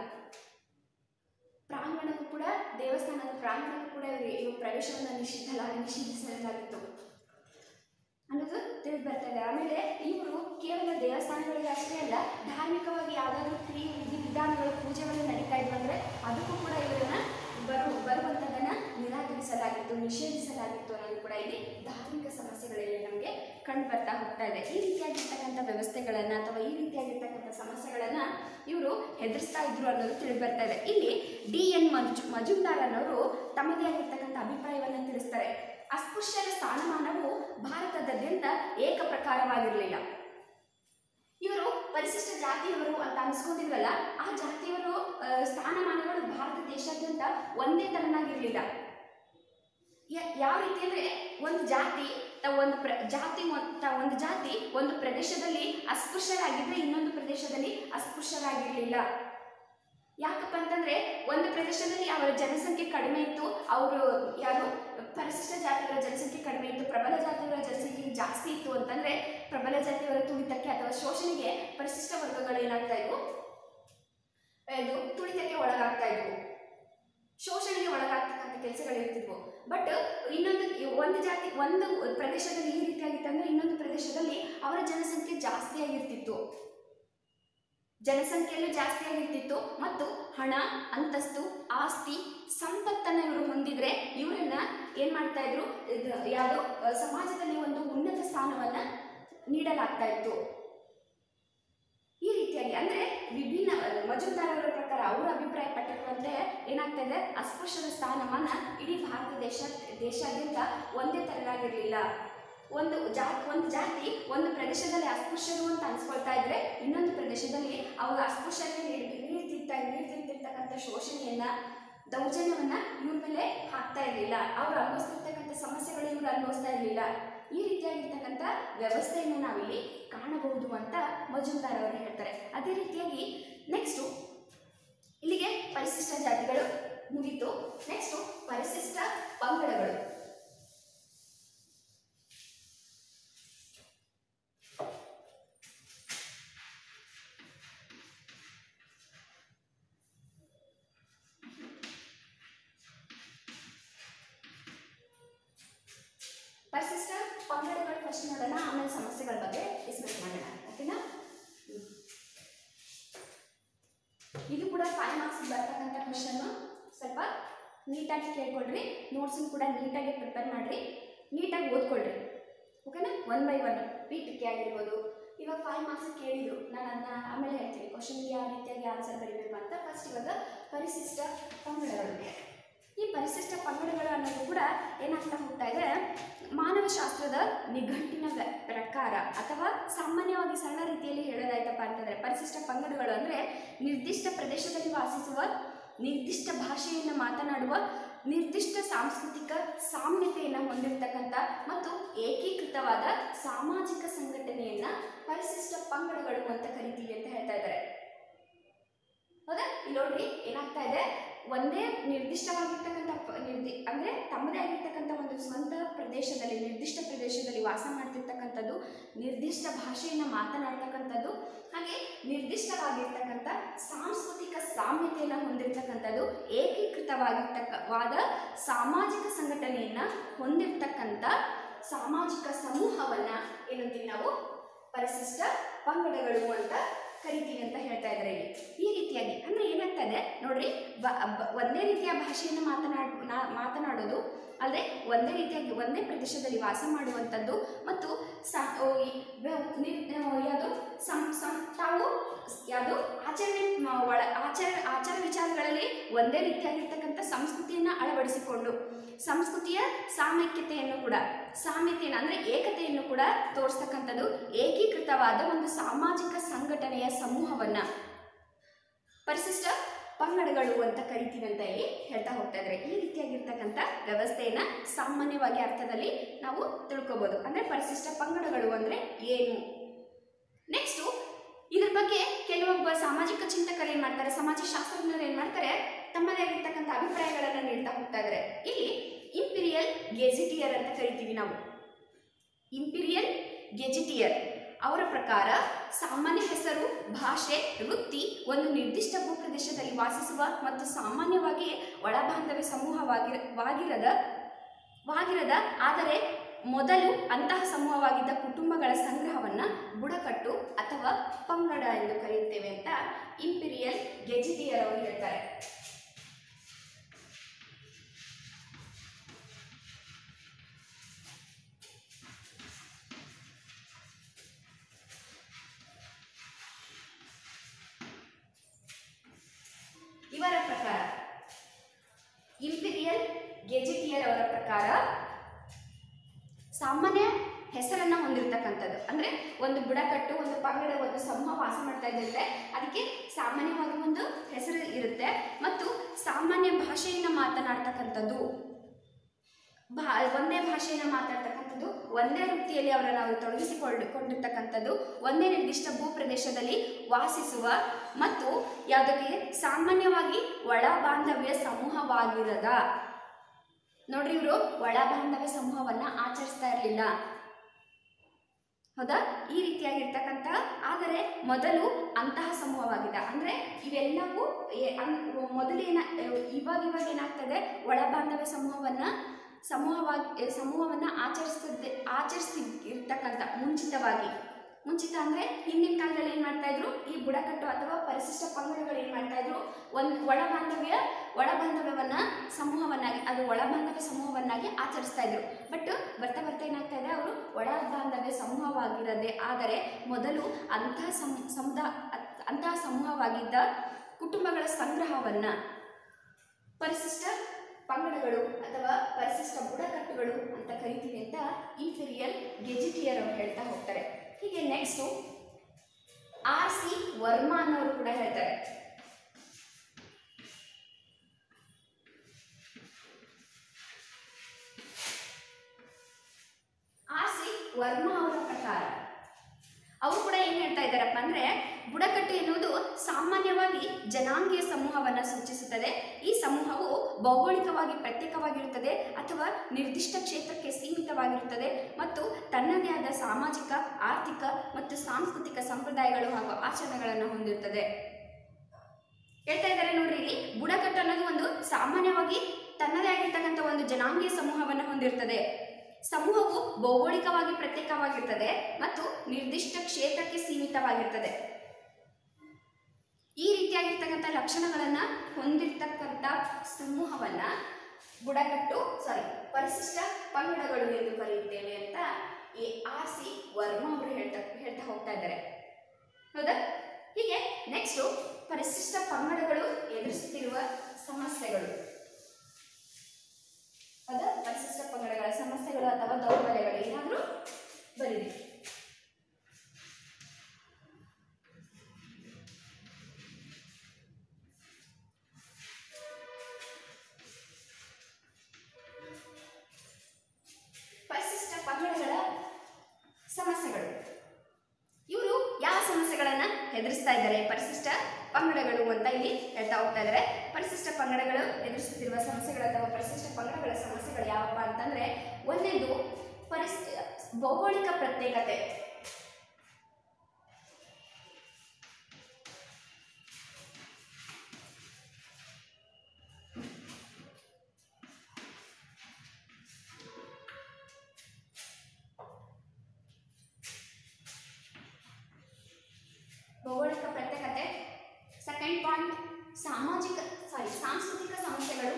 ಪ್ರಾಂಗಣಕ್ಕೂ ಕೂಡ ದೇವಸ್ಥಾನದ ಪ್ರಾಂಗಣಕ್ಕೂ ಕೂಡ ಇವರಿಗೆ ಇವು ಪ್ರವೇಶವನ್ನು ನಿಷಿದ್ಧ ನಿಷೇಧಿಸಲಾಗಿತ್ತು ಅನ್ನೋದು ತಿಳಿದು ಬರ್ತಾ ಇದೆ ಆಮೇಲೆ ಇವರು ಕೇವಲ ದೇವಸ್ಥಾನಗಳಿಗೆ ಅಷ್ಟೇ ಅಲ್ಲ ಧಾರ್ಮಿಕವಾಗಿ ಯಾವುದಾದ್ರೂ ಕ್ರಿಯೆ ವಿಧಿ ವಿಧಾನಗಳು ಪೂಜೆಗಳು ನಡೀತಾ ಇದ್ವು ಅಂದರೆ ಅದಕ್ಕೂ ಕೂಡ ಇವರನ್ನ ಬರು ಬರುವಂಥದ್ದನ್ನು ನಿರಾಕರಿಸಲಾಗಿತ್ತು ನಿಷೇಧಿಸಲಾಗಿತ್ತು ಅನ್ನೋದು ಕೂಡ ಇಲ್ಲಿ ಧಾರ್ಮಿಕ ಸಮಸ್ಯೆಗಳಲ್ಲಿ ನಮಗೆ ಕಂಡು ಬರ್ತಾ ಹೋಗ್ತಾ ಇದೆ ಈ ರೀತಿಯಾಗಿರ್ತಕ್ಕಂಥ ವ್ಯವಸ್ಥೆಗಳನ್ನು ಅಥವಾ ಈ ರೀತಿಯಾಗಿರ್ತಕ್ಕಂಥ ಸಮಸ್ಯೆಗಳನ್ನು ಇವರು ಎದುರಿಸ್ತಾ ಇದ್ರು ಅನ್ನೋದು ತಿಳಿದು ಬರ್ತಾ ಇದೆ ಇಲ್ಲಿ ಡಿ ಎನ್ ಮಜು ಮಜುಮ್ದಾರ್ ಅನ್ನೋರು ತಮ್ಮದೇ ಆಗಿರ್ತಕ್ಕಂಥ ಅಭಿಪ್ರಾಯವನ್ನು ತಿಳಿಸ್ತಾರೆ ಅಸ್ಪೃಶ್ಯರ ಸ್ಥಾನಮಾನವು ಭಾರತದಾದ್ಯಂತ ಏಕಪ್ರಕಾರವಾಗಿರಲಿಲ್ಲ ಇವರು ಪರಿಶಿಷ್ಟ ಜಾತಿಯವರು ಅಂತ ಅನಿಸ್ಕೊಂಡಿದ್ವಲ್ಲ ಆ ಜಾತಿಯವರು ಆ, ಸ್ಥಾನಮಾನಗಳು ಭಾರತ ದೇಶಾದ್ಯಂತ ಒಂದೇ ತರನಾಗಿರಲಿಲ್ಲ ಯಾವ ರೀತಿ ಅಂದ್ರೆ ಒಂದು ಜಾತಿ ತ- ಒಂದು ಪ್ರ ಜಾತಿ ಒಂದ್- ತ- ಒಂದು ಜಾತಿ ಒಂದು ಪ್ರದೇಶದಲ್ಲಿ ಅಸ್ಪೃಶ್ಯರಾಗಿದ್ರೆ ಇನ್ನೊಂದು ಪ್ರದೇಶದಲ್ಲಿ ಅಸ್ಪೃಶ್ಯರಾಗಿರ್ಲಿಲ್ಲ ಯಾಕಪ್ಪ ಅಂತಂದ್ರೆ ಒಂದು ಪ್ರದೇಶದಲ್ಲಿ ಅವರ ಜನಸಂಖ್ಯೆ ಕಡಿಮೆ ಇತ್ತು ಅವರು ಯಾರು ಪರಿಶಿಷ್ಟ ಜಾತಿಯವರ ಜನಸಂಖ್ಯೆ ಕಡಿಮೆ ಇತ್ತು ಪ್ರಬಲ ಜಾತಿಯವರ ಜನಸಂಖ್ಯೆ ಜಾಸ್ತಿ ಇತ್ತು ಅಂತಂದ್ರೆ ಪ್ರಬಲ ಜಾತಿಯವರ ತುಳಿತಕ್ಕೆ ಅಥವಾ ಶೋಷಣೆಗೆ ಪರಿಶಿಷ್ಟ ವರ್ಗಗಳು ಏನಾಗ್ತಾ ಇದ್ವು ಇದು ತುಳಿತಕ್ಕೆ ಒಳಗಾಗ್ತಾ ಇದ್ವು ಶೋಷಣೆಗೆ ಒಳಗಾಗ್ತಕ್ಕಂಥ ಕೆಲಸಗಳು ಇರ್ತಿದ್ವು ಬಟ್ ಇನ್ನೊಂದು ಒಂದು ಜಾತಿ ಒಂದು ಪ್ರದೇಶದಲ್ಲಿ ಈ ರೀತಿಯಾಗಿತ್ತು ಅಂದ್ರೆ ಇನ್ನೊಂದು ಪ್ರದೇಶದಲ್ಲಿ ಅವರ ಜನಸಂಖ್ಯೆ ಜಾಸ್ತಿ ಆಗಿರ್ತಿತ್ತು ಜನಸಂಖ್ಯೆಯಲ್ಲೂ ಜಾಸ್ತಿ ಆಗಿರ್ತಿತ್ತು ಮತ್ತು ಹಣ ಅಂತಸ್ತು ಆಸ್ತಿ ಸಂಪತ್ತನ್ನು ಇವರು ಹೊಂದಿದ್ರೆ ಇವರನ್ನ ಏನ್ ಮಾಡ್ತಾ ಇದ್ರು ಇದು ಯಾವುದು ಅಹ್, ಸಮಾಜದಲ್ಲಿ ಒಂದು ಉನ್ನತ ಸ್ಥಾನವನ್ನ ನೀಡಲಾಗ್ತಾ ಇತ್ತು ಈ ರೀತಿಯಾಗಿ ಅಂದ್ರೆ ವಿಭಿನ್ನ ಮಜುಮ್ದಾರ್ ಅವರ ಪ್ರಕಾರ ಅವರ ಅಭಿಪ್ರಾಯ ಪಟ್ಟಿರುವಂತೆ ಏನಾಗ್ತಾ ಇದೆ ಅಸ್ಪೃಶ್ಯರ ಸ್ಥಾನಮಾನ ಇಡೀ ಭಾರತ ದೇಶ ದೇಶಾದ್ಯಂತ ಒಂದೇ ತರನಾಗಿರ್ಲಿಲ್ಲ ಒಂದು ಜಾತಿ ಒಂದು ಜಾತಿ ಒಂದು ಪ್ರದೇಶದಲ್ಲಿ ಅಸ್ಪೃಶ್ಯರು ಅಂತ ಅನ್ಸ್ಕೊಳ್ತಾ ಇದ್ರೆ ಇನ್ನೊಂದು ಪ್ರದೇಶದಲ್ಲಿ ಅವರು ಅಸ್ಪೃಶ್ಯತೆ ನೀಡ್ತಿರ್ತಾ ನೀಡ್ತಿರ್ತಿರ್ತಕ್ಕಂಥ ಶೋಷಣೆಯನ್ನ ದೌರ್ಜನ್ಯವನ್ನ ಇವ್ರ ಮೇಲೆ ಹಾಕ್ತಾ ಇರಲಿಲ್ಲ ಅವ್ರು ಅನುಭವಿಸ್ತಿರ್ತಕ್ಕಂಥ ಸಮಸ್ಯೆಗಳು ಇವ್ರು ಅನುಭವಿಸ್ತಾ ಇರಲಿಲ್ಲ ಈ ರೀತಿಯಾಗಿರ್ತಕ್ಕಂಥ ವ್ಯವಸ್ಥೆಯನ್ನು ನಾವಿಲ್ಲಿ ಕಾಣಬಹುದು ಅಂತ ಮಜುಮ್ದಾರ್ ಅವರು ಹೇಳ್ತಾರೆ ಅದೇ ರೀತಿಯಾಗಿ ನೆಕ್ಸ್ಟು ಇಲ್ಲಿಗೆ ಪರಿಶಿಷ್ಟ ಜಾತಿಗಳು ಮುಗೀತು ನೆಕ್ಸ್ಟು ಪರಿಶಿಷ್ಟ ಪಂಗಡಗಳು ಪರಿಶಿಷ್ಟ ಪಂಗಡಗಳು ಫಸ್ಟ್ ನೋಡೋಣ ಆಮೇಲೆ ಸಮಸ್ಯೆಗಳ ಬಗ್ಗೆ ಡಿಸ್ಕಸ್ ಮಾಡೋಣ ಓಕೆನಾ ಹ್ಮ್. ಇದು ಕೂಡ ಫೈವ್ ಮಾರ್ಕ್ಸ್ ಬರ್ತಕ್ಕಂಥ ಕ್ವಶನ್ ಸ್ವಲ್ಪ ನೀಟಾಗಿ ಕೇಳ್ಕೊಳ್ರಿ ನೋಟ್ಸನ್ನು ಕೂಡ ನೀಟಾಗಿ ಪ್ರಿಪೇರ್ ಮಾಡಿರಿ ನೀಟಾಗಿ ಓದ್ಕೊಳ್ರಿ ಓಕೆನಾ ಒನ್ ಬೈ ಒನ್ ಪೀಠಕ್ಕೆ ಆಗಿರ್ಬೋದು ಇವಾಗ ಫೈವ್ ಮಾರ್ಕ್ಸ್ ಕೇಳಿದ್ರು ನಾನು ಅದನ್ನ ಆಮೇಲೆ ಹೇಳ್ತೀನಿ ಕ್ವಶನ್ಗೆ ಯಾವ ರೀತಿಯಾಗಿ ಆನ್ಸರ್ ಬರೀಬೇಕು ಅಂತ ಫಸ್ಟ್ ಇವಾಗ ಪರಿಶಿಷ್ಟ ಪಂಗಡಗಳು ಈ ಪರಿಶಿಷ್ಟ ಪಂಗಡಗಳು ಅನ್ನೋದು ಕೂಡ ಏನಾಗ್ತಾ ಹೋಗ್ತಾ ಇದೆ ಮಾನವಶಾಸ್ತ್ರದ ನಿಘಂಟಿನ ವ್ಯ- ಪ್ರಕಾರ ಅಥವಾ ಸಾಮಾನ್ಯವಾಗಿ ಸರಳ ರೀತಿಯಲ್ಲಿ ಹೇಳೋದಾಯ್ತಪ್ಪ ಅಂತಂದರೆ ಪರಿಶಿಷ್ಟ ಪಂಗಡಗಳು ಅಂದರೆ ನಿರ್ದಿಷ್ಟ ಪ್ರದೇಶದಲ್ಲಿ ವಾಸಿಸುವ ನಿರ್ದಿಷ್ಟ ಭಾಷೆಯನ್ನು ಮಾತನಾಡುವ ನಿರ್ದಿಷ್ಟ ಸಾಂಸ್ಕೃತಿಕ ಸಾಮ್ಯತೆಯನ್ನು ಹೊಂದಿರತಕ್ಕಂಥ ಮತ್ತು ಏಕೀಕೃತವಾದ ಸಾಮಾಜಿಕ ಸಂಘಟನೆಯನ್ನ ಪರಿಶಿಷ್ಟ ಪಂಗಡಗಳು ಅಂತ ಕರಿತೀವಿ ಅಂತ ಹೇಳ್ತಾ ಇದ್ದಾರೆ ಹೌದಾ ಇಲ್ಲಿ ನೋಡ್ರಿ ಏನಾಗ್ತಾ ಇದೆ ಒಂದೇ ನಿರ್ದಿಷ್ಟವಾಗಿರ್ತಕ್ಕಂಥ ಪ- ನಿರ್ದಿ ಅಂದರೆ ತಮ್ಮದೇ ಆಗಿರ್ತಕ್ಕಂಥ ಒಂದು ಸ್ವಂತ ಪ್ರದೇಶದಲ್ಲಿ ನಿರ್ದಿಷ್ಟ ಪ್ರದೇಶದಲ್ಲಿ ವಾಸ ಮಾಡ್ತಿರ್ತಕ್ಕಂಥದ್ದು ನಿರ್ದಿಷ್ಟ ಭಾಷೆಯನ್ನು ಮಾತನಾಡ್ತಕ್ಕಂಥದ್ದು ಹಾಗೆ ನಿರ್ದಿಷ್ಟವಾಗಿರ್ತಕ್ಕಂಥ ಸಾಂಸ್ಕೃತಿಕ ಸಾಮ್ಯತೆಯನ್ನು ಹೊಂದಿರತಕ್ಕಂಥದ್ದು ಏಕೀಕೃತವಾಗಿರ್ತಕ್ಕವಾದ ಸಾಮಾಜಿಕ ಸಂಘಟನೆಯನ್ನು ಹೊಂದಿರತಕ್ಕಂಥ ಸಾಮಾಜಿಕ ಸಮೂಹವನ್ನು ಏನಂತೀವಿ ನಾವು ಪರಿಶಿಷ್ಟ ಪಂಗಡಗಳು ಅಂತ ಕರಿತೀವಿ ಅಂತ ಹೇಳ್ತಾ ಇದ್ದಾರೆ ಇಲ್ಲಿ ಈ ರೀತಿಯಾಗಿ ಅಂದರೆ ಏನಾಗ್ತಾ ಇದೆ ನೋಡ್ರಿ ಬ- ಬ- ಒಂದೇ ರೀತಿಯ ಭಾಷೆಯನ್ನು ಮಾತನಾಡ್ ನಾ- ಮಾತನಾಡೋದು ಅಲ್ಲದೆ ಒಂದೇ ರೀತಿಯಾಗಿ ಒಂದೇ ಪ್ರದೇಶದಲ್ಲಿ ವಾಸ ಮಾಡುವಂಥದ್ದು ಮತ್ತು ಸ ಓ, ಈ- ವ- ನಿ- ಆ, ಯಾವುದು ಸಂ ಸಂ ತಾವು ಯಾವುದು ಆಚರಣೆ ಮ- ಒಳ ಆಚಾರ ಆಚಾರ ವಿಚಾರಗಳಲ್ಲಿ ಒಂದೇ ರೀತಿಯಾಗಿರ್ತಕ್ಕಂಥ ಸಂಸ್ಕೃತಿಯನ್ನು ಅಳವಡಿಸಿಕೊಂಡು ಸಂಸ್ಕೃತಿಯ ಸಾಮೈಕ್ಯತೆಯನ್ನು ಕೂಡ ಸಾಮ್ಯತೆಯನ್ನು ಅಂದರೆ ಏಕತೆಯನ್ನು ಕೂಡ ತೋರಿಸ್ತಕ್ಕಂಥದ್ದು ಏಕೀಕೃತವಾದ ಒಂದು ಸಾಮಾಜಿಕ ಸಂಘಟನೆಯ ಸಮೂಹವನ್ನು ಪರಿಶಿಷ್ಟ ಪಂಗಡಗಳು ಅಂತ ಕರಿತೀವಿ ಅಂತ ಇಲ್ಲಿ ಹೇಳ್ತಾ ಹೋಗ್ತಾ ಇದ್ದಾರೆ ಈ ರೀತಿಯಾಗಿರ್ತಕ್ಕಂಥ ವ್ಯವಸ್ಥೆಯನ್ನ ಸಾಮಾನ್ಯವಾಗಿ ಅರ್ಥದಲ್ಲಿ ನಾವು ತಿಳ್ಕೊಬೋದು ಅಂದರೆ ಪರಿಶಿಷ್ಟ ಪಂಗಡಗಳು ಅಂದರೆ ಏನು ನೆಕ್ಸ್ಟು ಇದ್ರ ಬಗ್ಗೆ ಕೆಲವೊಬ್ಬ ಸಾಮಾಜಿಕ ಚಿಂತಕರು ಏನು ಮಾಡ್ತಾರೆ ಸಮಾಜ ಶಾಸ್ತ್ರಜ್ಞರು ಏನು ಮಾಡ್ತಾರೆ ತಮ್ಮದೇ ಆಗಿರ್ತಕ್ಕಂಥ ಅಭಿಪ್ರಾಯಗಳನ್ನು ನೀಡ್ತಾ ಹೋಗ್ತಾ ಇದ್ದಾರೆ ಇಲ್ಲಿ ಇಂಪೀರಿಯಲ್ ಗೆಜಿಟಿಯರ್ ಅಂತ ಕರಿತೀವಿ ನಾವು ಇಂಪೀರಿಯಲ್ ಗೆಜಿಟಿಯರ್ ಅವರ ಪ್ರಕಾರ ಸಾಮಾನ್ಯ ಹೆಸರು ಭಾಷೆ ವೃತ್ತಿ ಒಂದು ನಿರ್ದಿಷ್ಟ ಭೂಪ್ರದೇಶದಲ್ಲಿ ವಾಸಿಸುವ ಮತ್ತು ಸಾಮಾನ್ಯವಾಗಿ ಒಳಬಾಂಧವ್ಯ ಸಮೂಹವಾಗಿರ ವಾಗಿರದ ವಾಗಿರದ ಆದರೆ ಮೊದಲು ಅಂತಹ ಸಮೂಹವಾಗಿದ್ದ ಕುಟುಂಬಗಳ ಸಂಗ್ರಹವನ್ನು ಬುಡಕಟ್ಟು ಅಥವಾ ಪಂಗಡ ಎಂದು ಕರೆಯುತ್ತೇವೆ ಅಂತ ಇಂಪೀರಿಯಲ್ ಗೆಜಿಟಿಯರ್ ಅವರು ಹೇಳ್ತಾರೆ ಇವರ ಪ್ರಕಾರ ಇಂಪೀರಿಯಲ್ ಗೆಜಿಟಿಯರ್ ಅವರ ಪ್ರಕಾರ ಸಾಮಾನ್ಯ ಹೆಸರನ್ನ ಹೊಂದಿರತಕ್ಕಂಥದ್ದು ಅಂದರೆ ಒಂದು ಬುಡಕಟ್ಟು ಒಂದು ಪಂಗಡ ಒಂದು ಸಮೂಹ ವಾಸ ಮಾಡ್ತಾ ಇದ್ದಿರುತ್ತೆ ಅದಕ್ಕೆ ಸಾಮಾನ್ಯವಾಗಿ ಒಂದು ಹೆಸರು ಇರುತ್ತೆ ಮತ್ತು ಸಾಮಾನ್ಯ ಭಾಷೆಯನ್ನು ಮಾತನಾಡ್ತಕ್ಕಂಥದ್ದು ಭಾ ಒಂದೇ ಭಾಷೆಯನ್ನು ಮಾತಾಡ್ತಕ್ಕಂಥದ್ದು ಒಂದೇ ವೃತ್ತಿಯಲ್ಲಿ ಅವರನ್ನು ಅವರು ತೊಡಗಿಸಿಕೊಂಡು ಕೊಂಡಿರ್ತಕ್ಕಂಥದ್ದು ಒಂದೇ ನಿರ್ದಿಷ್ಟ ಭೂಪ್ರದೇಶದಲ್ಲಿ ವಾಸಿಸುವ ಮತ್ತು ಯಾವುದಕ್ಕೆ ಸಾಮಾನ್ಯವಾಗಿ ಒಳ ಬಾಂಧವ್ಯ ಸಮೂಹವಾಗಿರದ ನೋಡ್ರಿ ಇವರು ಒಳ ಬಾಂಧವ್ಯ ಸಮೂಹವನ್ನ ಆಚರಿಸ್ತಾ ಇರಲಿಲ್ಲ ಹೌದಾ ಈ ರೀತಿಯಾಗಿರ್ತಕ್ಕಂಥ ಆದರೆ ಮೊದಲು ಅಂತಹ ಸಮೂಹವಾಗಿದೆ ಅಂದರೆ ಇವೆಲ್ಲವೂ ಏ- ಅನ್- ಮೊದಲು ಏನ ಇವಾಗ ಇವಾಗ ಏನಾಗ್ತದೆ ಒಳ ಬಾಂಧವ್ಯ ಸಮೂಹವನ್ನ ಸಮೂಹವಾಗಿ ಸಮೂಹವನ್ನು ಆಚರಿಸ್ತಿದ್ದೆ ಆಚರಿಸ್ತಿರ್ತಕ್ಕಂಥ ಮುಂಚಿತವಾಗಿ ಮುಂಚಿತ ಅಂದರೆ ಹಿಂದಿನ ಕಾಲದಲ್ಲಿ ಏನು ಮಾಡ್ತಾ ಇದ್ರು ಈ ಬುಡಕಟ್ಟು ಅಥವಾ ಪರಿಶಿಷ್ಟ ಪಂಗಡಗಳು ಏನು ಮಾಡ್ತಾ ಇದ್ರು ಒಂದು ಒಳ ಬಾಂಧವ್ಯ ಒಳ ಬಾಂಧವ್ಯವನ್ನ ಸಮೂಹವನ್ನಾಗಿ ಅದು ಒಳ ಬಾಂಧವ್ಯ ಸಮೂಹವನ್ನಾಗಿ ಆಚರಿಸ್ತಾ ಇದ್ರು ಬಟ್ ಬರ್ತಾ ಬರ್ತಾ ಏನಾಗ್ತಾ ಇದೆ ಅವರು ಒಳ ಬಾಂಧವ್ಯ ಸಮೂಹವಾಗಿರದೆ ಆದರೆ ಮೊದಲು ಅಂತಹ ಸಮ್ ಸಮುದಾ ಅತ್- ಅಂತಹ ಸಮೂಹವಾಗಿದ್ದ ಕುಟುಂಬಗಳ ಸಂಗ್ರಹವನ್ನ ಪರಿಶಿಷ್ಟ ಪಂಗಡಗಳು ಅಥವಾ ಪರಿಶಿಷ್ಟ ಬುಡಕಟ್ಟುಗಳು ಅಂತ ಕರಿತೀವಿ ಅಂತ ಇಂಪೀರಿಯಲ್ ಗೆಜಿಟಿಯರ್ ಅವರು ಹೇಳ್ತಾ ಹೋಗ್ತಾರೆ ಹೀಗೆ ನೆಕ್ಸ್ಟು ಆರ್ ಸಿ ವರ್ಮಾ ಅನ್ನೋರು ಕೂಡ ಹೇಳ್ತಾರೆ ವರ್ಮಾ ಅವರ ಪ್ರಕಾರ ಅವರು ಕೂಡ ಏನು ಹೇಳ್ತಾ ಇದ್ದಾರಪ್ಪ ಅಂದರೆ ಬುಡಕಟ್ಟು ಎನ್ನುವುದು ಸಾಮಾನ್ಯವಾಗಿ ಜನಾಂಗೀಯ ಸಮೂಹವನ್ನು ಸೂಚಿಸುತ್ತದೆ ಈ ಸಮೂಹವು ಭೌಗೋಳಿಕವಾಗಿ ಪ್ರತ್ಯೇಕವಾಗಿರುತ್ತದೆ ಅಥವಾ ನಿರ್ದಿಷ್ಟ ಕ್ಷೇತ್ರಕ್ಕೆ ಸೀಮಿತವಾಗಿರುತ್ತದೆ ಮತ್ತು ತನ್ನದೇ ಆದ ಸಾಮಾಜಿಕ ಆರ್ಥಿಕ ಮತ್ತು ಸಾಂಸ್ಕೃತಿಕ ಸಂಪ್ರದಾಯಗಳು ಹಾಗೂ ಆಚರಣೆಗಳನ್ನು ಹೊಂದಿರುತ್ತದೆ ಹೇಳ್ತಾ ಇದ್ದಾರೆ ನೋಡ್ರಿ ಇಲ್ಲಿ ಬುಡಕಟ್ಟು ಅನ್ನೋದು ಒಂದು ಸಾಮಾನ್ಯವಾಗಿ ತನ್ನದೇ ಆಗಿರ್ತಕ್ಕಂಥ ಒಂದು ಜನಾಂಗೀಯ ಸಮೂಹವನ್ನು ಹೊಂದಿರುತ್ತದೆ ಸಮೂಹವು ಭೌಗೋಳಿಕವಾಗಿ ಪ್ರತ್ಯೇಕವಾಗಿರ್ತದೆ ಮತ್ತು ನಿರ್ದಿಷ್ಟ ಕ್ಷೇತ್ರಕ್ಕೆ ಸೀಮಿತವಾಗಿರ್ತದೆ ಈ ರೀತಿಯಾಗಿರ್ತಕ್ಕಂಥ ಲಕ್ಷಣಗಳನ್ನು ಹೊಂದಿರತಕ್ಕಂಥ ಸಮೂಹವನ್ನ ಬುಡಕಟ್ಟು ಸಾರಿ ಪರಿಶಿಷ್ಟ ಪಂಗಡಗಳು ಎಂದು ಕರೆಯುತ್ತೇವೆ ಅಂತ ಎ ಆರ್ ಸಿ ವರ್ಮಾ ಅವರು ಹೇಳ್ತಾ ಹೇಳ್ತಾ ಹೋಗ್ತಾ ಇದ್ದಾರೆ ಹೌದಾ ಹೀಗೆ ನೆಕ್ಸ್ಟು ಪರಿಶಿಷ್ಟ ಪಂಗಡಗಳು ಎದುರಿಸುತ್ತಿರುವ ಸಮಸ್ಯೆಗಳು ಹೌದಾ ಪರಿಶಿಷ್ಟ ಪಂಗಡಗಳ ಸಮಸ್ಯೆಗಳು ಅಥವಾ ದೌರ್ಬಲ್ಯಗಳು ಏನಾದರೂ ಬರೀರಿ ಪರಿಶಿಷ್ಟ ಪಂಗಡಗಳ ಸಮಸ್ಯೆಗಳು ಇವರು ಯಾವ ಸಮಸ್ಯೆಗಳನ್ನ ಎದುರಿಸ್ತಾ ಇದ್ದಾರೆ ಪರಿಶಿಷ್ಟ ಪಂಗಡಗಳು ಅಂತ ಇಲ್ಲಿ ಹೇಳ್ತಾ ಹೋಗ್ತಾ ಇದ್ದಾರೆ ಪರಿಶಿಷ್ಟ ಪಂಗಡಗಳು ಎದುರಿಸುತ್ತಿರುವ ಸಮಸ್ಯೆಗಳು ಅಥವಾ ಪರಿಶಿಷ್ಟ ಪಂಗಡಗಳ ಸಮಸ್ಯೆಗಳು ಯಾವಪ್ಪ ಅಂತಂದ್ರೆ ಒಂದನೇದು ಪರಿಸ್ ಭೌಗೋಳಿಕ ಪ್ರತ್ಯೇಕತೆ ಭೌಗೋಳಿಕ ಪ್ರತ್ಯೇಕತೆ ಸೆಕೆಂಡ್ ಪಾಯಿಂಟ್ ಸಾಮಾಜಿಕ ಸಾರಿ ಸಾಂಸ್ಕೃತಿಕ ಸಮಸ್ಯೆಗಳು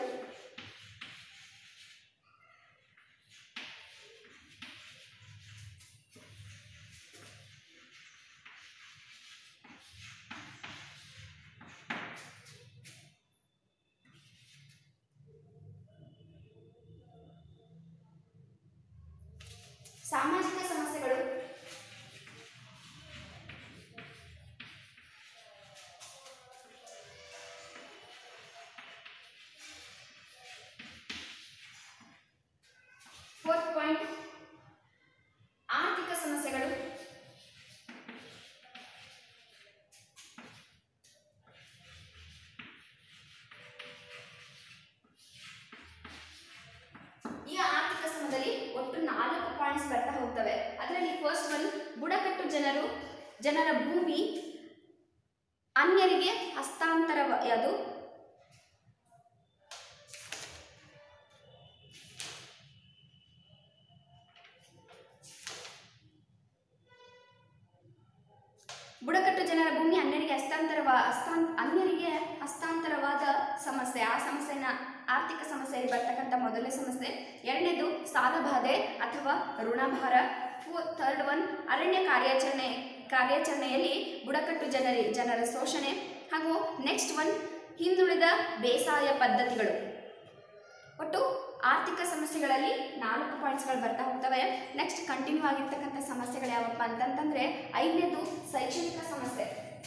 ಸಾಮಾಜಿಕ ಸಮಸ್ಯೆಗಳು ಫೋರ್ತ್ ಪಾಯಿಂಟ್ ಆರ್ಥಿಕ ಸಮಸ್ಯೆಗಳು ಈ ಆರ್ಥಿಕ ಸಮದಲ್ಲಿ ಒಟ್ಟು ನಾಲ್ಕು ಪಾಯಿಂಟ್ಸ್ ಬರ್ತಾ ಹೋಗ್ತವೆ ಅದರಲ್ಲಿ ಫಸ್ಟ್ ಒನ್ ಬುಡಕಟ್ಟು ಜನರು ಜನರ ಭೂಮಿ ಅನ್ಯರಿಗೆ ಹಸ್ತಾಂತರ ಅದು ಬುಡಕಟ್ಟು ಜನರ ಭೂಮಿ ಅನ್ಯರಿಗೆ ಹಸ್ತಾಂತರವ ಹಸ್ತಾನ್ ಅನ್ಯರಿಗೆ ಹಸ್ತಾಂತರವಾದ ಸಮಸ್ಯೆ ಆ ಸಮಸ್ಯೆನ ಆರ್ಥಿಕ ಸಮಸ್ಯೆಯಲ್ಲಿ ಬರ್ತಕ್ಕಂಥ ಮೊದಲನೇ ಸಮಸ್ಯೆ ಎರಡನೇದು ಸಾಲಬಾಧೆ ಅಥವಾ ಋಣಭಾರ ಥರ್ಡ್ ಒನ್ ಅರಣ್ಯ ಕಾರ್ಯಾಚರಣೆ ಕಾರ್ಯಾಚರಣೆಯಲ್ಲಿ ಬುಡಕಟ್ಟು ಜನರಿ ಜನರ ಶೋಷಣೆ ಹಾಗೂ ನೆಕ್ಸ್ಟ್ ಒನ್ ಹಿಂದುಳಿದ ಬೇಸಾಯ ಪದ್ಧತಿಗಳು ಒಟ್ಟು ಆರ್ಥಿಕ ಸಮಸ್ಯೆಗಳಲ್ಲಿ ನಾಲ್ಕು ಪಾಯಿಂಟ್ಸ್ಗಳು ಬರ್ತಾ ಹೋಗ್ತವೆ ನೆಕ್ಸ್ಟ್ ಕಂಟಿನ್ಯೂ ಆಗಿರ್ತಕ್ಕಂಥ ಸಮಸ್ಯೆಗಳು ಯಾವಪ್ಪ ಅಂತಂತಂದ್ರೆ ಐದನೇದು ಶೈಕ್ಷಣಿಕ ಸಮಸ್ಯೆ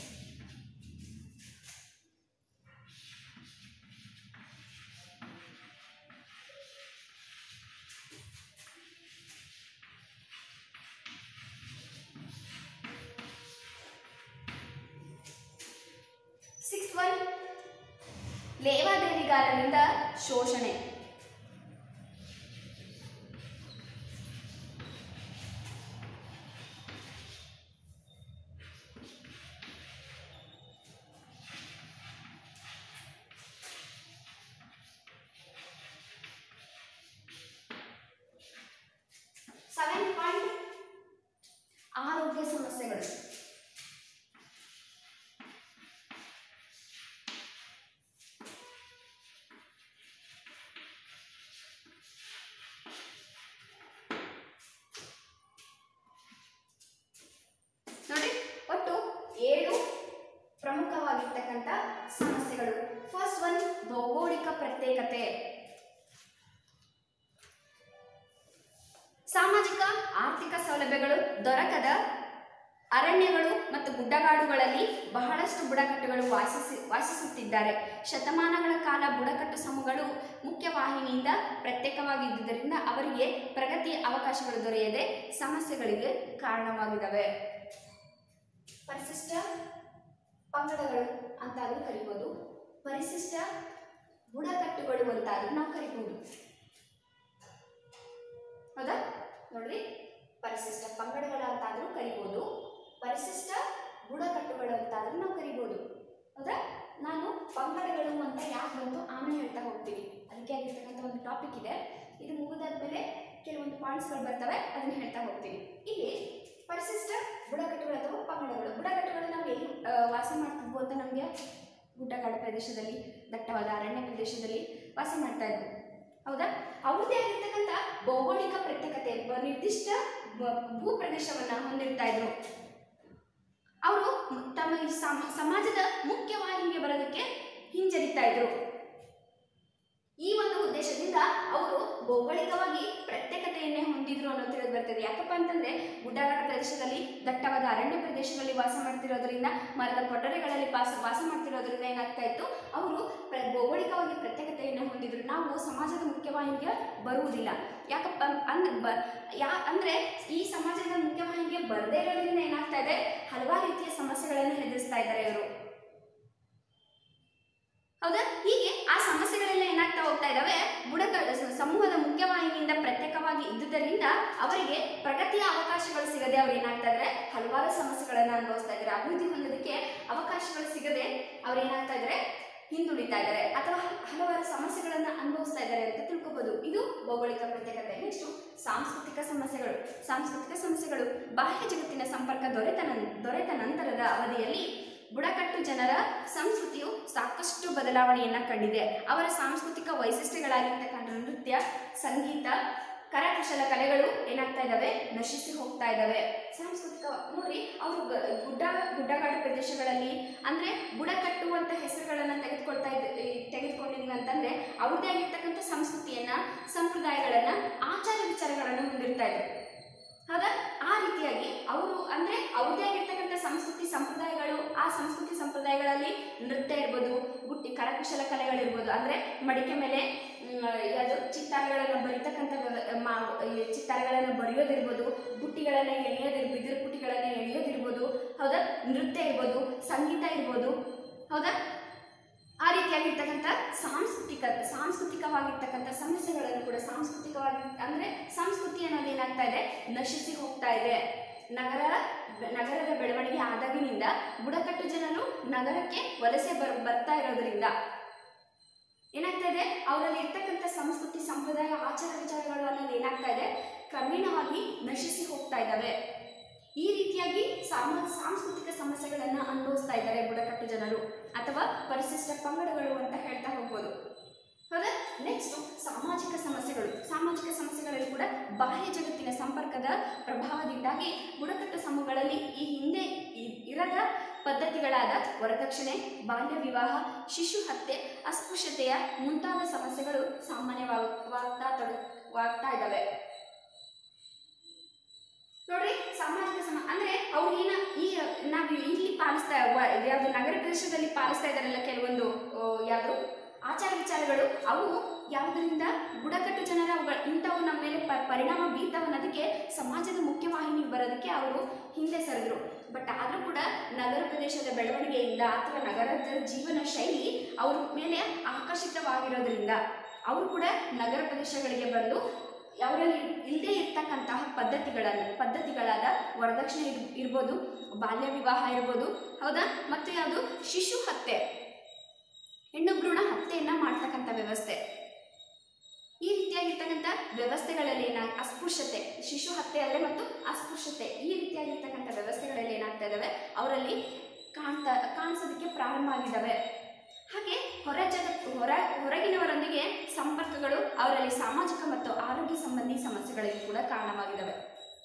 ಸಿಕ್ಸ್ ಒನ್ ಲೇವಾದೇವಿಗಾರರಿಂದ ಶೋಷಣೆ ಸೆವೆನ್ ಪಾಯಿಂಟ್ ಆರೋಗ್ಯ ಸಮಸ್ಯೆಗಳು ನೋಡಿ ಒಟ್ಟು ಏಳು ಪ್ರಮುಖವಾಗಿರ್ತಕ್ಕಂಥ ಸಮಸ್ಯೆಗಳು ಫಸ್ಟ್ ಒನ್ ಭೌಗೋಳಿಕ ಪ್ರತ್ಯೇಕತೆ ಸಾಮಾಜಿಕ ಆರ್ಥಿಕ ಸೌಲಭ್ಯಗಳು ದೊರಕದ ಅರಣ್ಯಗಳು ಮತ್ತು ಗುಡ್ಡಗಾಡುಗಳಲ್ಲಿ ಬಹಳಷ್ಟು ಬುಡಕಟ್ಟುಗಳು ವಾಸಿಸಿ ವಾಸಿಸುತ್ತಿದ್ದಾರೆ ಶತಮಾನಗಳ ಕಾಲ ಬುಡಕಟ್ಟು ಸಮೂಹಗಳು ಮುಖ್ಯವಾಹಿನಿಯಿಂದ ಪ್ರತ್ಯೇಕವಾಗಿದ್ದುದರಿಂದ ಅವರಿಗೆ ಪ್ರಗತಿಯ ಅವಕಾಶಗಳು ದೊರೆಯದೆ ಸಮಸ್ಯೆಗಳಿಗೆ ಕಾರಣವಾಗಿದ್ದಾವೆ ಪರಿಶಿಷ್ಟ ಪಂಗಡಗಳು ಅಂತಾದರೂ ಕರಿಬೋದು ಪರಿಶಿಷ್ಟ ಬುಡಕಟ್ಟುಗಳು ಅಂತಾದರೂ ನಾವು ಕರಿಬೋದು ಹೌದಾ ನೋಡ್ರಿ ಪರಿಶಿಷ್ಟ ಪಂಗಡಗಳು ಅಂತಾದರೂ ಕರಿಬೋದು ಪರಿಶಿಷ್ಟ ಬುಡಕಟ್ಟುಗಳು ಅಂತಾದರೂ ನಾವು ಕರಿಬೋದು ಹೌದಾ ನಾನು ಪಂಗಡಗಳು ಅಂತ ಯಾಕೆ ಬಂತು ಆಮೇಲೆ ಹೇಳ್ತಾ ಹೋಗ್ತೀನಿ ಅದಕ್ಕೆ ಆಗಿರ್ತಕ್ಕಂಥ ಒಂದು ಟಾಪಿಕ್ ಇದೆ ಇದು ಮುಗಿದಾದ್ಮೇಲೆ ಕೆಲವೊಂದು ಪಾಯಿಂಟ್ಸ್ಗಳು ಬರ್ತವೆ ಅದನ್ನ ಹೇಳ್ತಾ ಹೋಗ್ತೀನಿ ಇಲ್ಲಿ ಪರಿಶಿಷ್ಟ ಬುಡಕಟ್ಟುಗಳು ಅಥವಾ ಪಂಗಡಗಳು ಬುಡಕಟ್ಟುಗಳು ನಾವು ಎಲ್ಲಿ ಆ, ವಾಸ ಮಾಡ್ತಿದ್ವು ಅಂತ ನಮಗೆ ಗುಡ್ಡಗಾಡು ಪ್ರದೇಶದಲ್ಲಿ ದಟ್ಟವಾದ ಅರಣ್ಯ ಪ್ರದೇಶದಲ್ಲಿ ವಾಸ ಮಾಡ್ತಾ ಇದ್ವು ಹೌದಾ ಅವ್ರದ್ದೇ ಆಗಿರ್ತಕ್ಕಂಥ ಭೌಗೋಳಿಕ ಪ್ರತ್ಯೇಕತೆ ಬ- ನಿರ್ದಿಷ್ಟ ಬ- ಭೂ ಪ್ರದೇಶವನ್ನ ಹೊಂದಿರ್ತಾ ಇದ್ರು ಅವರು ತಮ್ಮ ಈ ಸಮ- ಸಮಾಜದ ಮುಖ್ಯವಾಹಿನಿಗೆ ಬರೋದಕ್ಕೆ ಹಿಂಜರಿತಾ ಇದ್ರು ಈ ಒಂದು ಉದ್ದೇಶದಿಂದ ಅವರು ಭೌಗೋಳಿಕವಾಗಿ ಪ್ರತ್ಯೇಕತೆಯನ್ನೇ ಹೊಂದಿದ್ರು ಅನ್ನೋ ತಿಳಿದು ಬರ್ತದೆ ಯಾಕಪ್ಪ ಅಂತಂದ್ರೆ ಗುಡ್ಡಗಾಡು ಪ್ರದೇಶದಲ್ಲಿ ದಟ್ಟವಾದ ಅರಣ್ಯ ಪ್ರದೇಶದಲ್ಲಿ ವಾಸ ಮಾಡ್ತಿರೋದ್ರಿಂದ ಮರದ ಕೊಠಡಿಗಳಲ್ಲಿ ವಾಸ ವಾಸ ಮಾಡ್ತಿರೋದ್ರಿಂದ ಏನಾಗ್ತಾ ಇತ್ತು ಅವರು ಪ್ರ ಭೌಗೋಳಿಕವಾಗಿ ಪ್ರತ್ಯೇಕತೆಯನ್ನು ಹೊಂದಿದ್ರು ನಾವು ಸಮಾಜದ ಮುಖ್ಯವಾಹಿನಿಗೆ ಬರುವುದಿಲ್ಲ ಯಾಕಪ್ಪ ಅಂದ್ರೆ ಬ ಯಾ ಅಂದ್ರೆ ಈ ಸಮಾಜದ ಮುಖ್ಯವಾಹಿನಿಗೆ ಬರದೇ ಇರೋದ್ರಿಂದ ಏನಾಗ್ತಾ ಇದೆ ಹಲವಾರು ರೀತಿಯ ಸಮಸ್ಯೆಗಳನ್ನು ಎದುರಿಸ್ತಾ ಇದ್ದಾರೆ ಇವರು ಹೌದಾ ಹೀಗೆ ಆ ಸಮಸ್ಯೆಗಳೆಲ್ಲ ಏನಾಗ್ತಾ ಹೋಗ್ತಾ ಇದಾವೆ ಬುಡಕ ಸ- ಸಮೂಹದ ಮುಖ್ಯವಾಹಿನಿಯಿಂದ ಪ್ರತ್ಯೇಕವಾಗಿ ಇದ್ದುದರಿಂದ ಅವರಿಗೆ ಪ್ರಗತಿಯ ಅವಕಾಶಗಳು ಸಿಗದೆ ಅವ್ರು ಏನಾಗ್ತಾ ಇದ್ದಾರೆ ಹಲವಾರು ಸಮಸ್ಯೆಗಳನ್ನ ಅನುಭವಿಸ್ತಾ ಇದ್ದಾರೆ ಅಭಿವೃದ್ಧಿ ಹೊಂದೋದಕ್ಕೆ ಅವಕಾಶಗಳು ಸಿಗದೆ ಅವ್ರು ಏನಾಗ್ತಾ ಇದ್ದಾರೆ ಹಿಂದುಳಿತಾ ಇದ್ದಾರೆ ಅಥವಾ ಹಲವಾರು ಸಮಸ್ಯೆಗಳನ್ನ ಅನುಭವಿಸ್ತಾ ಇದ್ದಾರೆ ಅಂತ ತಿಳ್ಕೊಬಹುದು ಇದು ಭೌಗೋಳಿಕ ಪ್ರತ್ಯೇಕತೆ ನೆಕ್ಸ್ಟ್ ಸಾಂಸ್ಕೃತಿಕ ಸಮಸ್ಯೆಗಳು ಸಾಂಸ್ಕೃತಿಕ ಸಮಸ್ಯೆಗಳು ಬಾಹ್ಯ ಜಗತ್ತಿನ ಸಂಪರ್ಕ ದೊರೆತ ನನ್- ದೊರೆತ ನಂತರದ ಅವಧಿಯಲ್ಲಿ ಬುಡಕಟ್ಟು ಜನರ ಸಂಸ್ಕೃತಿಯು ಸಾಕಷ್ಟು ಬದಲಾವಣೆಯನ್ನ ಕಂಡಿದೆ ಅವರ ಸಾಂಸ್ಕೃತಿಕ ವೈಶಿಷ್ಟ್ಯಗಳಾಗಿರ್ತಕ್ಕಂಥ ನೃತ್ಯ ಸಂಗೀತ ಕರಕುಶಲ ಕಲೆಗಳು ಏನಾಗ್ತಾ ಇದ್ದಾವೆ ನಶಿಸಿ ಹೋಗ್ತಾ ಇದ್ದಾವೆ ಸಾಂಸ್ಕೃತಿಕ ನೋಡಿ ಅವರು ಗುಡ್ಡ ಗುಡ್ಡಗಾಡು ಪ್ರದೇಶಗಳಲ್ಲಿ ಅಂದ್ರೆ ಬುಡಕಟ್ಟು ಅಂತ ಹೆಸರುಗಳನ್ನ ತೆಗೆದುಕೊಳ್ತಾ ಇದ್ದ ಈ ತೆಗೆದುಕೊಂಡಿದೀವಿ ಅಂತಂದ್ರೆ ಅವ್ರದ್ದೇ ಆಗಿರ್ತಕ್ಕಂಥ ಸಂಸ್ಕೃತಿಯನ್ನ ಸಂಪ್ರದಾಯಗಳನ್ನ ಆಚಾರ ವಿಚಾರಗಳನ್ನ ಹೊಂದಿರ್ತಾ ಇದ್ರು ಹೌದಾ ಆ ರೀತಿಯಾಗಿ ಅವರು ಅಂದ್ರೆ ಅವ್ರದೇ ಆಗಿರ್ತಕ್ಕಂಥ ಸಂಸ್ಕೃತಿ ಸಂಪ್ರದಾಯಗಳು ಆ ಸಂಸ್ಕೃತಿ ಸಂಪ್ರದಾಯಗಳಲ್ಲಿ ನೃತ್ಯ ಇರ್ಬೋದು ಗುಟ್ಟಿ ಕರಕುಶಲ ಕಲೆಗಳಿರ್ಬೋದು ಅಂದ್ರೆ ಮಡಿಕೆ ಮೇಲೆ ಮ್, ಯಾವುದು ಚಿತ್ತಾರಗಳನ್ನು ಬರಿತಕ್ಕಂಥ ವ್ಯವ- ಮಾ- ಈ ಚಿತ್ತಾರಗಳನ್ನು ಬರೆಯೋದಿರ್ಬೋದು ಬುಟ್ಟಿಗಳನ್ನ ಎಳೆಯೋದಿರ್ ಬಿದಿರು ಬುಟ್ಟಿಗಳನ್ನ ಎಳೆಯೋದಿರ್ಬೋದು ಹೌದಾ ನೃತ್ಯ ಇರ್ಬೋದು ಸಂಗೀತ ಇರ್ಬೋದು ಹೌದಾ ಆ ರೀತಿಯಾಗಿರ್ತಕ್ಕಂಥ ಸಾಂಸ್ಕೃತಿಕ ಸಾಂಸ್ಕೃತಿಕವಾಗಿರ್ತಕ್ಕಂಥ ಸಮಸ್ಯೆಗಳನ್ನು ಕೂಡ ಸಾಂಸ್ಕೃತಿಕವಾಗಿ ಅಂದ್ರೆ ಸಂಸ್ಕೃತಿ ಅನ್ನೋದು ಏನಾಗ್ತಾ ಇದೆ ನಶಿಸಿ ಹೋಗ್ತಾ ಇದೆ ನಗರ ನಗರದ ಬೆಳವಣಿಗೆ ಆದಾಗಿನಿಂದ ಬುಡಕಟ್ಟು ಜನರು ನಗರಕ್ಕೆ ವಲಸೆ ಬರ್ ಬರ್ತಾ ಇರೋದ್ರಿಂದ ಏನಾಗ್ತಾ ಇದೆ ಅವರಲ್ಲಿ ಇರ್ತಕ್ಕಂಥ ಸಂಸ್ಕೃತಿ ಸಂಪ್ರದಾಯ ಆಚಾರ ವಿಚಾರಗಳು ಅನ್ನೋದು ಏನಾಗ್ತಾ ಇದೆ ಕ್ರಮೇಣವಾಗಿ ನಶಿಸಿ ಹೋಗ್ತಾ ಇದ್ದಾವೆ ಈ ರೀತಿಯಾಗಿ ಸಾಮ ಸಾಂಸ್ಕೃತಿಕ ಸಮಸ್ಯೆಗಳನ್ನು ಅನುಭವಿಸ್ತಾ ಇದ್ದಾರೆ ಬುಡಕಟ್ಟು ಜನರು ಅಥವಾ ಪರಿಶಿಷ್ಟ ಪಂಗಡಗಳು ಅಂತ ಹೇಳ್ತಾ ಹೋಗ್ಬೋದು ಹೌದಾ ನೆಕ್ಸ್ಟ್ ಸಾಮಾಜಿಕ ಸಮಸ್ಯೆಗಳು ಸಾಮಾಜಿಕ ಸಮಸ್ಯೆಗಳಲ್ಲಿ ಕೂಡ ಬಾಹ್ಯ ಜಗತ್ತಿನ ಸಂಪರ್ಕದ ಪ್ರಭಾವದಿಂದಾಗಿ ಬುಡಕಟ್ಟು ಸಮೂಹಗಳಲ್ಲಿ ಈ ಹಿಂದೆ ಇ- ಇರದ ಪದ್ಧತಿಗಳಾದ ವರದಕ್ಷಿಣೆ ಬಾಲ್ಯ ವಿವಾಹ ಶಿಶು ಹತ್ಯೆ ಅಸ್ಪೃಶ್ಯತೆಯ ಮುಂತಾದ ಸಮಸ್ಯೆಗಳು ಸಾಮಾನ್ಯವಾಗ್ತಾ ತೊಡ ವಾಗ್ತಾ ಇದ್ದಾವೆ ನೋಡ್ರಿ ಸಾಮಾಜಿಕ ಸಮ ಅಂದ್ರೆ ಅವ್ರು ಏನ ಈ ನಾವು ಇಲ್ಲಿ ಪಾಲಿಸ್ತಾ ವ- ಯಾವ್ದು ನಗರ ಪ್ರದೇಶದಲ್ಲಿ ಪಾಲಿಸ್ತಾ ಇದಾರಲ್ಲ ಕೆಲವೊಂದು ಯಾವುದು ಆಚಾರ ವಿಚಾರಗಳು ಅವು ಯಾವುದರಿಂದ ಬುಡಕಟ್ಟು ಜನರ ಅವುಗಳ ಇಂಥವು ನಮ್ಮ ಮೇಲೆ ಪ ಪರಿಣಾಮ ಬೀರ್ತಾವ ಅನ್ನೋದಕ್ಕೆ ಸಮಾಜದ ಮುಖ್ಯವಾಹಿನಿಗೆ ಬರೋದಕ್ಕೆ ಅವರು ಹಿಂದೆ ಸರಿದ್ರು ಬಟ್ ಆದರೂ ಕೂಡ ನಗರ ಪ್ರದೇಶದ ಬೆಳವಣಿಗೆಯಿಂದ ಅಥವಾ ನಗರದ ಜೀವನ ಶೈಲಿ ಅವ್ರ ಮೇಲೆ ಆಕರ್ಷಿತವಾಗಿರೋದ್ರಿಂದ ಅವರು ಕೂಡ ನಗರ ಪ್ರದೇಶಗಳಿಗೆ ಬಂದು ಅವರಲ್ಲಿ ಇಲ್ಲದೆ ಇರ್ತಕ್ಕಂತಹ ಪದ್ಧತಿಗಳನ್ನು ಪದ್ಧತಿಗಳಾದ ವರದಕ್ಷಿಣೆ ಇರ್- ಇರ್ಬೋದು ಬಾಲ್ಯ ವಿವಾಹ ಇರ್ಬೋದು ಹೌದಾ ಮತ್ತು ಯಾವುದು ಶಿಶು ಹತ್ಯೆ ಹೆಣ್ಣು ಭ್ರೂಣ ಹತ್ಯೆಯನ್ನ ಮಾಡ್ತಕ್ಕಂಥ ವ್ಯವಸ್ಥೆ ಈ ರೀತಿಯಾಗಿರ್ತಕ್ಕಂಥ ವ್ಯವಸ್ಥೆಗಳಲ್ಲಿ ಏನ ಅಸ್ಪೃಶ್ಯತೆ ಶಿಶು ಹತ್ಯೆ ಅಲ್ಲೇ ಮತ್ತು ಅಸ್ಪೃಶ್ಯತೆ ಈ ರೀತಿಯಾಗಿರ್ತಕ್ಕಂಥ ವ್ಯವಸ್ಥೆಗಳಲ್ಲಿ ಏನಾಗ್ತಾ ಇದ್ದಾವೆ ಅವರಲ್ಲಿ ಕಾಣ್ತಾ ಕಾಣಿಸೋದಕ್ಕೆ ಪ್ರಾರಂಭ ಆಗಿದ್ದಾವೆ ಹಾಗೆ ಹೊರ ಜಗತ್ತು ಹೊರ ಹೊರಗಿನವರೊಂದಿಗೆ ಸಂಪರ್ಕಗಳು ಅವರಲ್ಲಿ ಸಾಮಾಜಿಕ ಮತ್ತು ಆರೋಗ್ಯ ಸಂಬಂಧಿ ಸಮಸ್ಯೆಗಳಿಗೆ ಕೂಡ ಕಾರಣವಾಗಿದ್ದಾವೆ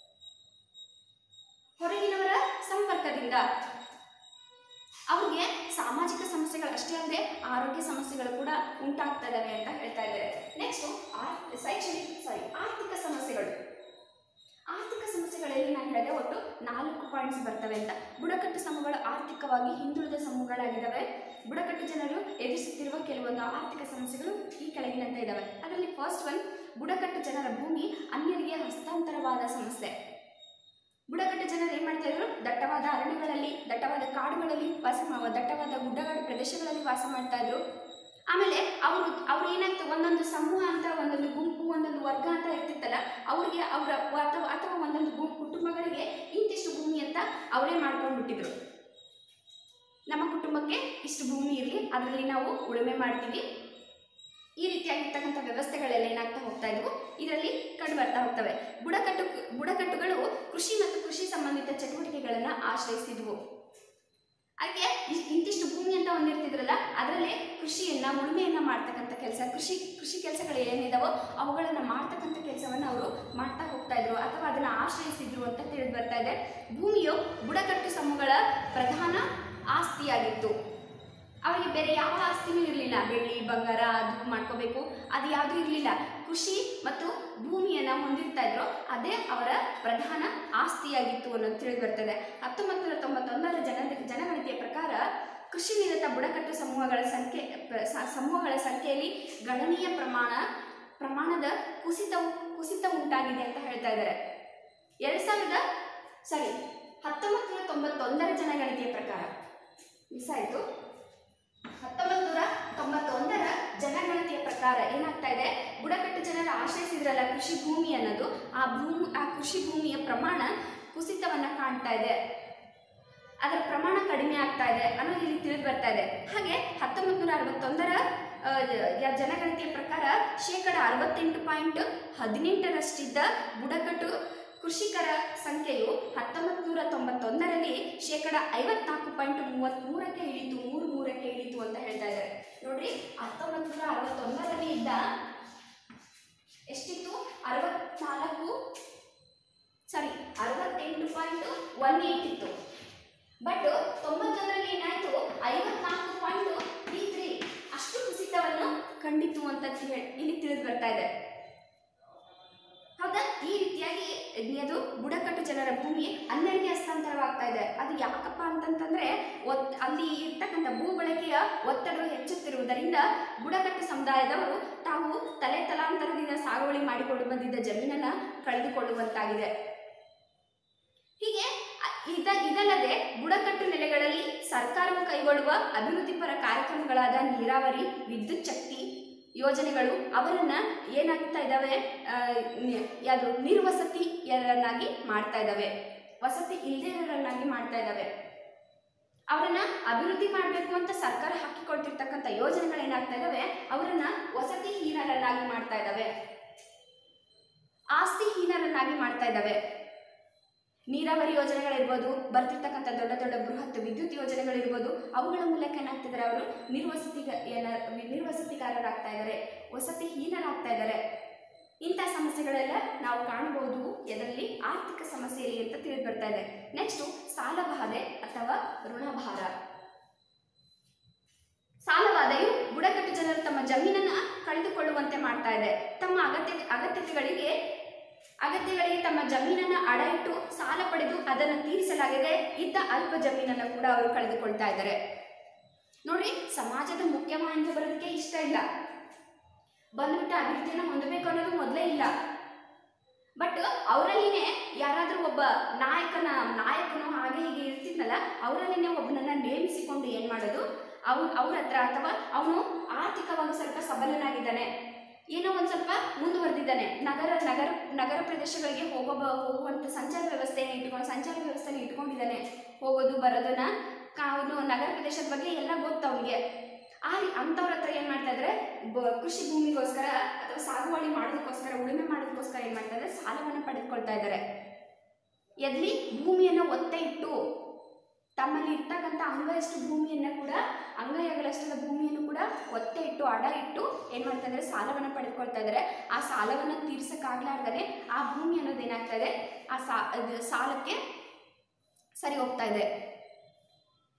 ಹೊರಗಿನವರ ಸಂಪರ್ಕದಿಂದ ಅವ್ರಿಗೆ ಸಾಮಾಜಿಕ ಸಮಸ್ಯೆಗಳು ಅಷ್ಟೇ ಅಲ್ಲದೆ ಆರೋಗ್ಯ ಸಮಸ್ಯೆಗಳು ಕೂಡ ಉಂಟಾಗ್ತಾ ಇದ್ದಾವೆ ಅಂತ ಹೇಳ್ತಾ ಇದ್ದಾರೆ ನೆಕ್ಸ್ಟ್ ಶೈಕ್ಷಣಿಕ ಸಾರಿ ಆರ್ಥಿಕ ಸಮಸ್ಯೆಗಳು ಆರ್ಥಿಕ ಸಮಸ್ಯೆಗಳಲ್ಲಿ ನಾನು ಹೇಳಿದೆ ಒಟ್ಟು ನಾಲ್ಕು ಪಾಯಿಂಟ್ಸ್ ಬರ್ತವೆ ಅಂತ ಬುಡಕಟ್ಟು ಸಮೂಹಗಳು ಆರ್ಥಿಕವಾಗಿ ಹಿಂದುಳಿದ ಸಮೂಹಗಳಾಗಿದ್ದಾವೆ ಬುಡಕಟ್ಟು ಜನರು ಎದುರಿಸುತ್ತಿರುವ ಕೆಲವೊಂದು ಆರ್ಥಿಕ ಸಮಸ್ಯೆಗಳು ಈ ಕೆಳಗಿನಂತೆ ಇದ್ದಾವೆ ಅದರಲ್ಲಿ ಫಸ್ಟ್ ಒನ್ ಬುಡಕಟ್ಟು ಜನರ ಭೂಮಿ ಅನ್ಯರಿಗೆ ಹಸ್ತಾಂತರವಾದ ಸಮಸ್ಯೆ ಬುಡಕಟ್ಟು ಜನರು ಏನು ಮಾಡ್ತಾ ಇದ್ರು ದಟ್ಟವಾದ ಅರಣ್ಯಗಳಲ್ಲಿ ದಟ್ಟವಾದ ಕಾಡುಗಳಲ್ಲಿ ವಾಸ ಮಾ- ದಟ್ಟವಾದ ಗುಡ್ಡಗಾಡು ಪ್ರದೇಶಗಳಲ್ಲಿ ವಾಸ ಮಾಡ್ತಾ ಇದ್ರು ಆಮೇಲೆ ಅವರು ಅವ್ರು ಏನಾಗ್ತು ಒಂದೊಂದು ಸಮೂಹ ಅಂತ ಒಂದೊಂದು ಗುಂಪು ಒಂದೊಂದು ವರ್ಗ ಅಂತ ಇರ್ತಿತ್ತಲ್ಲ ಅವ್ರಿಗೆ ಅವರ ಅಥವಾ ಅಥವಾ ಒಂದೊಂದು ಗು ಕುಟುಂಬಗಳಿಗೆ ಇಂತಿಷ್ಟು ಭೂಮಿ ಅಂತ ಅವರೇ ಮಾಡ್ಕೊಂಡ್ಬಿಟ್ಟಿದ್ರು ನಮ್ಮ ಕುಟುಂಬಕ್ಕೆ ಇಷ್ಟು ಭೂಮಿ ಇರಲಿ ಅದರಲ್ಲಿ ನಾವು ಉಳುಮೆ ಮಾಡ್ತೀವಿ ಈ ರೀತಿಯಾಗಿರ್ತಕ್ಕಂಥ ವ್ಯವಸ್ಥೆಗಳೆಲ್ಲ ಏನಾಗ್ತಾ ಹೋಗ್ತಾ ಇದ್ವು ಇದರಲ್ಲಿ ಕಂಡು ಬರ್ತಾ ಹೋಗ್ತವೆ ಬುಡಕಟ್ಟು ಬುಡಕಟ್ಟುಗಳು ಕೃಷಿ ಮತ್ತು ಕೃಷಿ ಸಂಬಂಧಿತ ಚಟುವಟಿಕೆಗಳನ್ನು ಆಶ್ರಯಿಸಿದ್ವು ಅದಕ್ಕೆ ಇ- ಇಂತಿಷ್ಟು ಭೂಮಿ ಅಂತ ಹೊಂದಿರ್ತಿದ್ರಲ್ಲ ಅದರಲ್ಲೇ ಕೃಷಿಯನ್ನ ಉಳುಮೆಯನ್ನ ಮಾಡ್ತಕ್ಕಂಥ ಕೆಲಸ ಕೃಷಿ ಕೃಷಿ ಕೆಲಸಗಳು ಏನಿದಾವೋ ಅವುಗಳನ್ನು ಮಾಡ್ತಕ್ಕಂಥ ಕೆಲಸವನ್ನು ಅವರು ಮಾಡ್ತಾ ಹೋಗ್ತಾ ಇದ್ರು ಅಥವಾ ಅದನ್ನು ಆಶ್ರಯಿಸಿದ್ರು ಅಂತ ತಿಳಿದು ಬರ್ತಾ ಇದೆ ಭೂಮಿಯು ಬುಡಕಟ್ಟು ಸಮೂಹಗಳ ಪ್ರಧಾನ ಆಸ್ತಿಯಾಗಿತ್ತು ಅವರಿಗೆ ಬೇರೆ ಯಾವ ಆಸ್ತಿನೂ ಇರಲಿಲ್ಲ ಬೆಳ್ಳಿ ಬಂಗಾರ ಅದು ಮಾಡ್ಕೋಬೇಕು ಅದು ಯಾವುದೂ ಇರಲಿಲ್ಲ ಕೃಷಿ ಮತ್ತು ಭೂಮಿಯನ್ನು ಹೊಂದಿರ್ತಾ ಇದ್ರು ಅದೇ ಅವರ ಪ್ರಧಾನ ಆಸ್ತಿಯಾಗಿತ್ತು ಅನ್ನೋದು ತಿಳಿದು ಬರ್ತದೆ ಹತ್ತೊಂಬತ್ತು ನೂರ ತೊಂಬತ್ತೊಂದರ ಜನ ಜನಗಣತಿಯ ಪ್ರಕಾರ ಕೃಷಿ ನಿರತ ಬುಡಕಟ್ಟು ಸಮೂಹಗಳ ಸಂಖ್ಯೆ ಪ್ರ- ಸ- ಸಮೂಹಗಳ ಸಂಖ್ಯೆಯಲ್ಲಿ ಗಣನೀಯ ಪ್ರಮಾಣ ಪ್ರಮಾಣದ ಕುಸಿತ ಕುಸಿತ ಉಂಟಾಗಿದೆ ಅಂತ ಹೇಳ್ತಾ ಇದ್ದಾರೆ ಎರಡು ಸಾವಿರದ ಸಾರಿ ಹತ್ತೊಂಬತ್ತು ನೂರ ತೊಂಬತ್ತೊಂದರ ಜನಗಣತಿಯ ಪ್ರಕಾರ ಮಿಸ್ ಆಯಿತು ಹತ್ತೊಂಬತ್ತು ನೂರ ತೊಂಬತ್ತೊಂದರ ಜನಗಣತಿಯ ಪ್ರಕಾರ ಏನಾಗ್ತಾ ಇದೆ ಬುಡಕಟ್ಟು ಜನರು ಆಶ್ರಯಿಸಿದ್ರಲ್ಲ ಕೃಷಿ ಭೂಮಿ ಅನ್ನೋದು ಆ ಭೂಮಿ ಆ ಕೃಷಿ ಭೂಮಿಯ ಪ್ರಮಾಣ ಕುಸಿತವನ್ನ ಕಾಣ್ತಾ ಇದೆ ಅದರ ಪ್ರಮಾಣ ಕಡಿಮೆ ಆಗ್ತಾ ಇದೆ ಅನ್ನೋದು ಇಲ್ಲಿ ತಿಳಿದು ಬರ್ತಾ ಇದೆ ಹಾಗೆ ಹತ್ತೊಂಬತ್ತು ನೂರ ಅರವತ್ತೊಂದರ ಆ, ಯ- ಜನಗಣತಿಯ ಪ್ರಕಾರ ಶೇಕಡ ಅರವತ್ತೆಂಟು ಪಾಯಿಂಟ್ ಹದಿನೆಂಟರಷ್ಟಿದ್ದ ಬುಡಕಟ್ಟು ಕೃಷಿಕರ ಸಂಖ್ಯೆಯು ಹತ್ತೊಂಬತ್ತು ನೂರ ತೊಂಬತ್ತೊಂದರಲ್ಲಿ ಶೇಕಡ ಐವತ್ನಾಲ್ಕು ಪಾಯಿಂಟ್ ಮೂವತ್ತ್ಮೂರಕ್ಕೆ ಇಳಿತು ಮೂರು ಮೂರಕ್ಕೆ ಇಳಿತು ಅಂತ ಹೇಳ್ತಾ ಇದ್ದಾರೆ ನೋಡ್ರಿ ಹತ್ತೊಂಬತ್ತು ನೂರ ಅರವತ್ತೊಂದರಲ್ಲಿ ಇದ್ದ ಎಷ್ಟಿತ್ತು ಅರವತ್ನಾಲ್ಕು ಸಾರಿ ಅರವತ್ತೆಂಟು ಪಾಯಿಂಟ್ ಒನ್ ಏಟ್ ಇತ್ತು ಬಟ್ ತೊಂಬತ್ತೊಂದರಲ್ಲಿ ಏನಾಯಿತು ಐವತ್ನಾಲ್ಕು ಪಾಯಿಂಟ್ ತ್ರೀ ತ್ರೀ ಅಷ್ಟು ಕುಸಿತವನ್ನು ಕಂಡಿತು ಅಂತ ಹೇಳಿ ಇಲ್ಲಿ ತಿಳಿದು ಬರ್ತಾ ಇದೆ ಹೌದಾ ಈ ರೀತಿಯಾಗಿ ಅದು ಬುಡಕಟ್ಟು ಜನರ ಭೂಮಿ ಅನ್ಯರಿಗೆ ಹಸ್ತಾಂತರವಾಗ್ತಾ ಇದೆ ಅದು ಯಾಕಪ್ಪ ಅಂತಂತಂದ್ರೆ ಒತ್ ಅಲ್ಲಿ ಇರ್ತಕ್ಕಂಥ ಭೂ ಬಳಕೆಯ ಒತ್ತಡಗಳು ಹೆಚ್ಚುತ್ತಿರುವುದರಿಂದ ಬುಡಕಟ್ಟು ಸಮುದಾಯದವರು ತಾವು ತಲೆ ತಲಾಂತರದಿಂದ ಸಾಗುವಳಿ ಮಾಡಿಕೊಂಡು ಬಂದಿದ್ದ ಜಮೀನನ್ನ ಕಳೆದುಕೊಳ್ಳುವಂತಾಗಿದೆ ಹೀಗೆ ಅ- ಇದ ಇದಲ್ಲದೆ ಬುಡಕಟ್ಟು ನೆಲೆಗಳಲ್ಲಿ ಸರ್ಕಾರವು ಕೈಗೊಳ್ಳುವ ಅಭಿವೃದ್ಧಿಪರ ಕಾರ್ಯಕ್ರಮಗಳಾದ ನೀರಾವರಿ ವಿದ್ಯುತ್ ಶಕ್ತಿ ಯೋಜನೆಗಳು ಅವರನ್ನ ಏನಾಗ್ತಾ ಇದ್ದಾವೆ ಆ, ನಿ- ಯಾವುದು ನಿರ್ವಸತಿಯರನ್ನಾಗಿ ಮಾಡ್ತಾ ಇದ್ದಾವೆ ವಸತಿ ಇಲ್ದಿರೋರನ್ನಾಗಿ ಮಾಡ್ತಾ ಇದ್ದಾವೆ ಅವರನ್ನ ಅಭಿವೃದ್ಧಿ ಮಾಡಬೇಕು ಅಂತ ಸರ್ಕಾರ ಹಾಕಿಕೊಳ್ತಿರ್ತಕ್ಕಂಥ ಯೋಜನೆಗಳು ಏನಾಗ್ತಾ ಇದ್ದಾವೆ ಅವರನ್ನ ವಸತಿ ಹೀನರನ್ನಾಗಿ ಮಾಡ್ತಾ ಇದ್ದಾವೆ ಆಸ್ತಿ ಹೀನರನ್ನಾಗಿ ಮಾಡ್ತಾ ಇದ್ದಾವೆ ನೀರಾವರಿ ಯೋಜನೆಗಳಿರ್ಬೋದು ಬರ್ತಿರ್ತಕ್ಕಂಥ ದೊಡ್ಡ ದೊಡ್ಡ ಬೃಹತ್ ವಿದ್ಯುತ್ ಯೋಜನೆಗಳಿರ್ಬೋದು ಅವುಗಳ ಮೂಲಕ ಏನಾಗ್ತಿದ್ದಾರೆ ಅವರು ನಿರ್ವಸತಿ ನಿರ್ವಸತಿಗಾರರಾಗ್ತಾ ಇದ್ದಾರೆ ವಸತಿ ಹೀನರಾಗ್ತಾ ಇದ್ದಾರೆ ಇಂಥ ಸಮಸ್ಯೆಗಳೆಲ್ಲ ನಾವು ಕಾಣಬಹುದು ಇದರಲ್ಲಿ ಆರ್ಥಿಕ ಸಮಸ್ಯೆಯಲ್ಲಿ ಅಂತ ತಿಳಿದು ಬರ್ತಾ ಇದೆ ನೆಕ್ಸ್ಟು ಸಾಲಬಾಧೆ ಅಥವಾ ಋಣಭಾರ ಸಾಲಬಾಧೆಯು ಬುಡಕಟ್ಟು ಜನರು ತಮ್ಮ ಜಮೀನನ್ನ ಕಳೆದುಕೊಳ್ಳುವಂತೆ ಮಾಡ್ತಾ ಇದೆ ತಮ್ಮ ಅಗತ್ಯ ಅಗತ್ಯತೆಗಳಿಗೆ ಅಗತ್ಯಗಳಿಗೆ ತಮ್ಮ ಜಮೀನನ್ನ ಅಡ ಇಟ್ಟು ಸಾಲ ಪಡೆದು ಅದನ್ನು ತೀರಿಸಲಾಗಿದೆ ಇದ್ದ ಅಲ್ಪ ಜಮೀನನ್ನು ಕೂಡ ಅವರು ಕಳೆದುಕೊಳ್ತಾ ಇದ್ದಾರೆ ನೋಡ್ರಿ ಸಮಾಜದ ಮುಖ್ಯವಾಹಿನಿಗೆ ಬರೋದಕ್ಕೆ ಇಷ್ಟ ಇಲ್ಲ ಬಂದ್ಬಿಟ್ಟು ಅಭಿವೃದ್ಧಿಯನ್ನು ಹೊಂದಬೇಕು ಅನ್ನೋದು ಮೊದಲೇ ಇಲ್ಲ ಬಟ್ ಅವರಲ್ಲಿನೇ ಯಾರಾದರೂ ಒಬ್ಬ ನಾಯಕನ ನಾಯಕನು ಹಾಗೆ ಹೀಗೆ ಇರ್ತಿದ್ನಲ್ಲ ಅವರಲ್ಲಿನೇ ಒಬ್ಬನನ್ನ ನೇಮಿಸಿಕೊಂಡು ಏನು ಮಾಡೋದು ಅವ್ ಅವ್ರ ಹತ್ರ ಅಥವಾ ಅವನು ಆರ್ಥಿಕವಾಗಿ ಸ್ವಲ್ಪ ಸಬಲನಾಗಿದ್ದಾನೆ ಏನೋ ಒಂದು ಸ್ವಲ್ಪ ಮುಂದುವರೆದಿದ್ದಾನೆ ನಗರ ನಗರ ನಗರ ಪ್ರದೇಶಗಳಿಗೆ ಹೋಗೋ ಬ- ಹೋಗುವಂಥ ಸಂಚಾರ ವ್ಯವಸ್ಥೆಯನ್ನು ಇಟ್ಕೊಂಡು ಸಂಚಾರ ವ್ಯವಸ್ಥೆನ ಇಟ್ಕೊಂಡಿದ್ದಾನೆ ಹೋಗೋದು ಬರೋದನ್ನ ಕಾ- ಅವನು ನಗರ ಪ್ರದೇಶದ ಬಗ್ಗೆ ಎಲ್ಲ ಗೊತ್ತು ಅವನಿಗೆ ಆ ರೀ ಅಂಥವ್ರ ಹತ್ರ ಏನು ಮಾಡ್ತಾ ಇದ್ದಾರೆ ಬ- ಕೃಷಿ ಭೂಮಿಗೋಸ್ಕರ ಅಥವಾ ಸಾಗುವಳಿ ಮಾಡೋದಕ್ಕೋಸ್ಕರ ಉಳುಮೆ ಮಾಡೋದಕ್ಕೋಸ್ಕರ ಏನು ಮಾಡ್ತಾ ಇದ್ದಾರೆ ಸಾಲವನ್ನು ಪಡೆದುಕೊಳ್ತಾ ಇದ್ದಾರೆ ಎಲ್ಲಿ ಭೂಮಿಯನ್ನು ಒತ್ತೆ ಇಟ್ಟು ತಮ್ಮಲ್ಲಿ ಇರ್ತಕ್ಕಂಥ ಅಂಗೈಯಷ್ಟು ಭೂಮಿಯನ್ನು ಕೂಡ ಅಂಗೈ ಅಗಲಷ್ಟದ ಭೂಮಿಯನ್ನು ಕೂಡ ಒತ್ತೆ ಇಟ್ಟು ಅಡ ಇಟ್ಟು ಏನು ಮಾಡ್ತಾ ಇದ್ದಾರೆ ಸಾಲವನ್ನು ಪಡೆದುಕೊಳ್ತಾ ಇದ್ದಾರೆ ಆ ಸಾಲವನ್ನು ತೀರ್ಸಕ್ಕಾಗ್ಲಾರ್ದೇ ಆ ಭೂಮಿ ಅನ್ನೋದು ಏನಾಗ್ತಾ ಇದೆ ಆ ಸಾ ಅದು ಸಾಲಕ್ಕೆ ಸರಿ ಹೋಗ್ತಾ ಇದೆ ಈ ರೀತಿಯಾಗಿ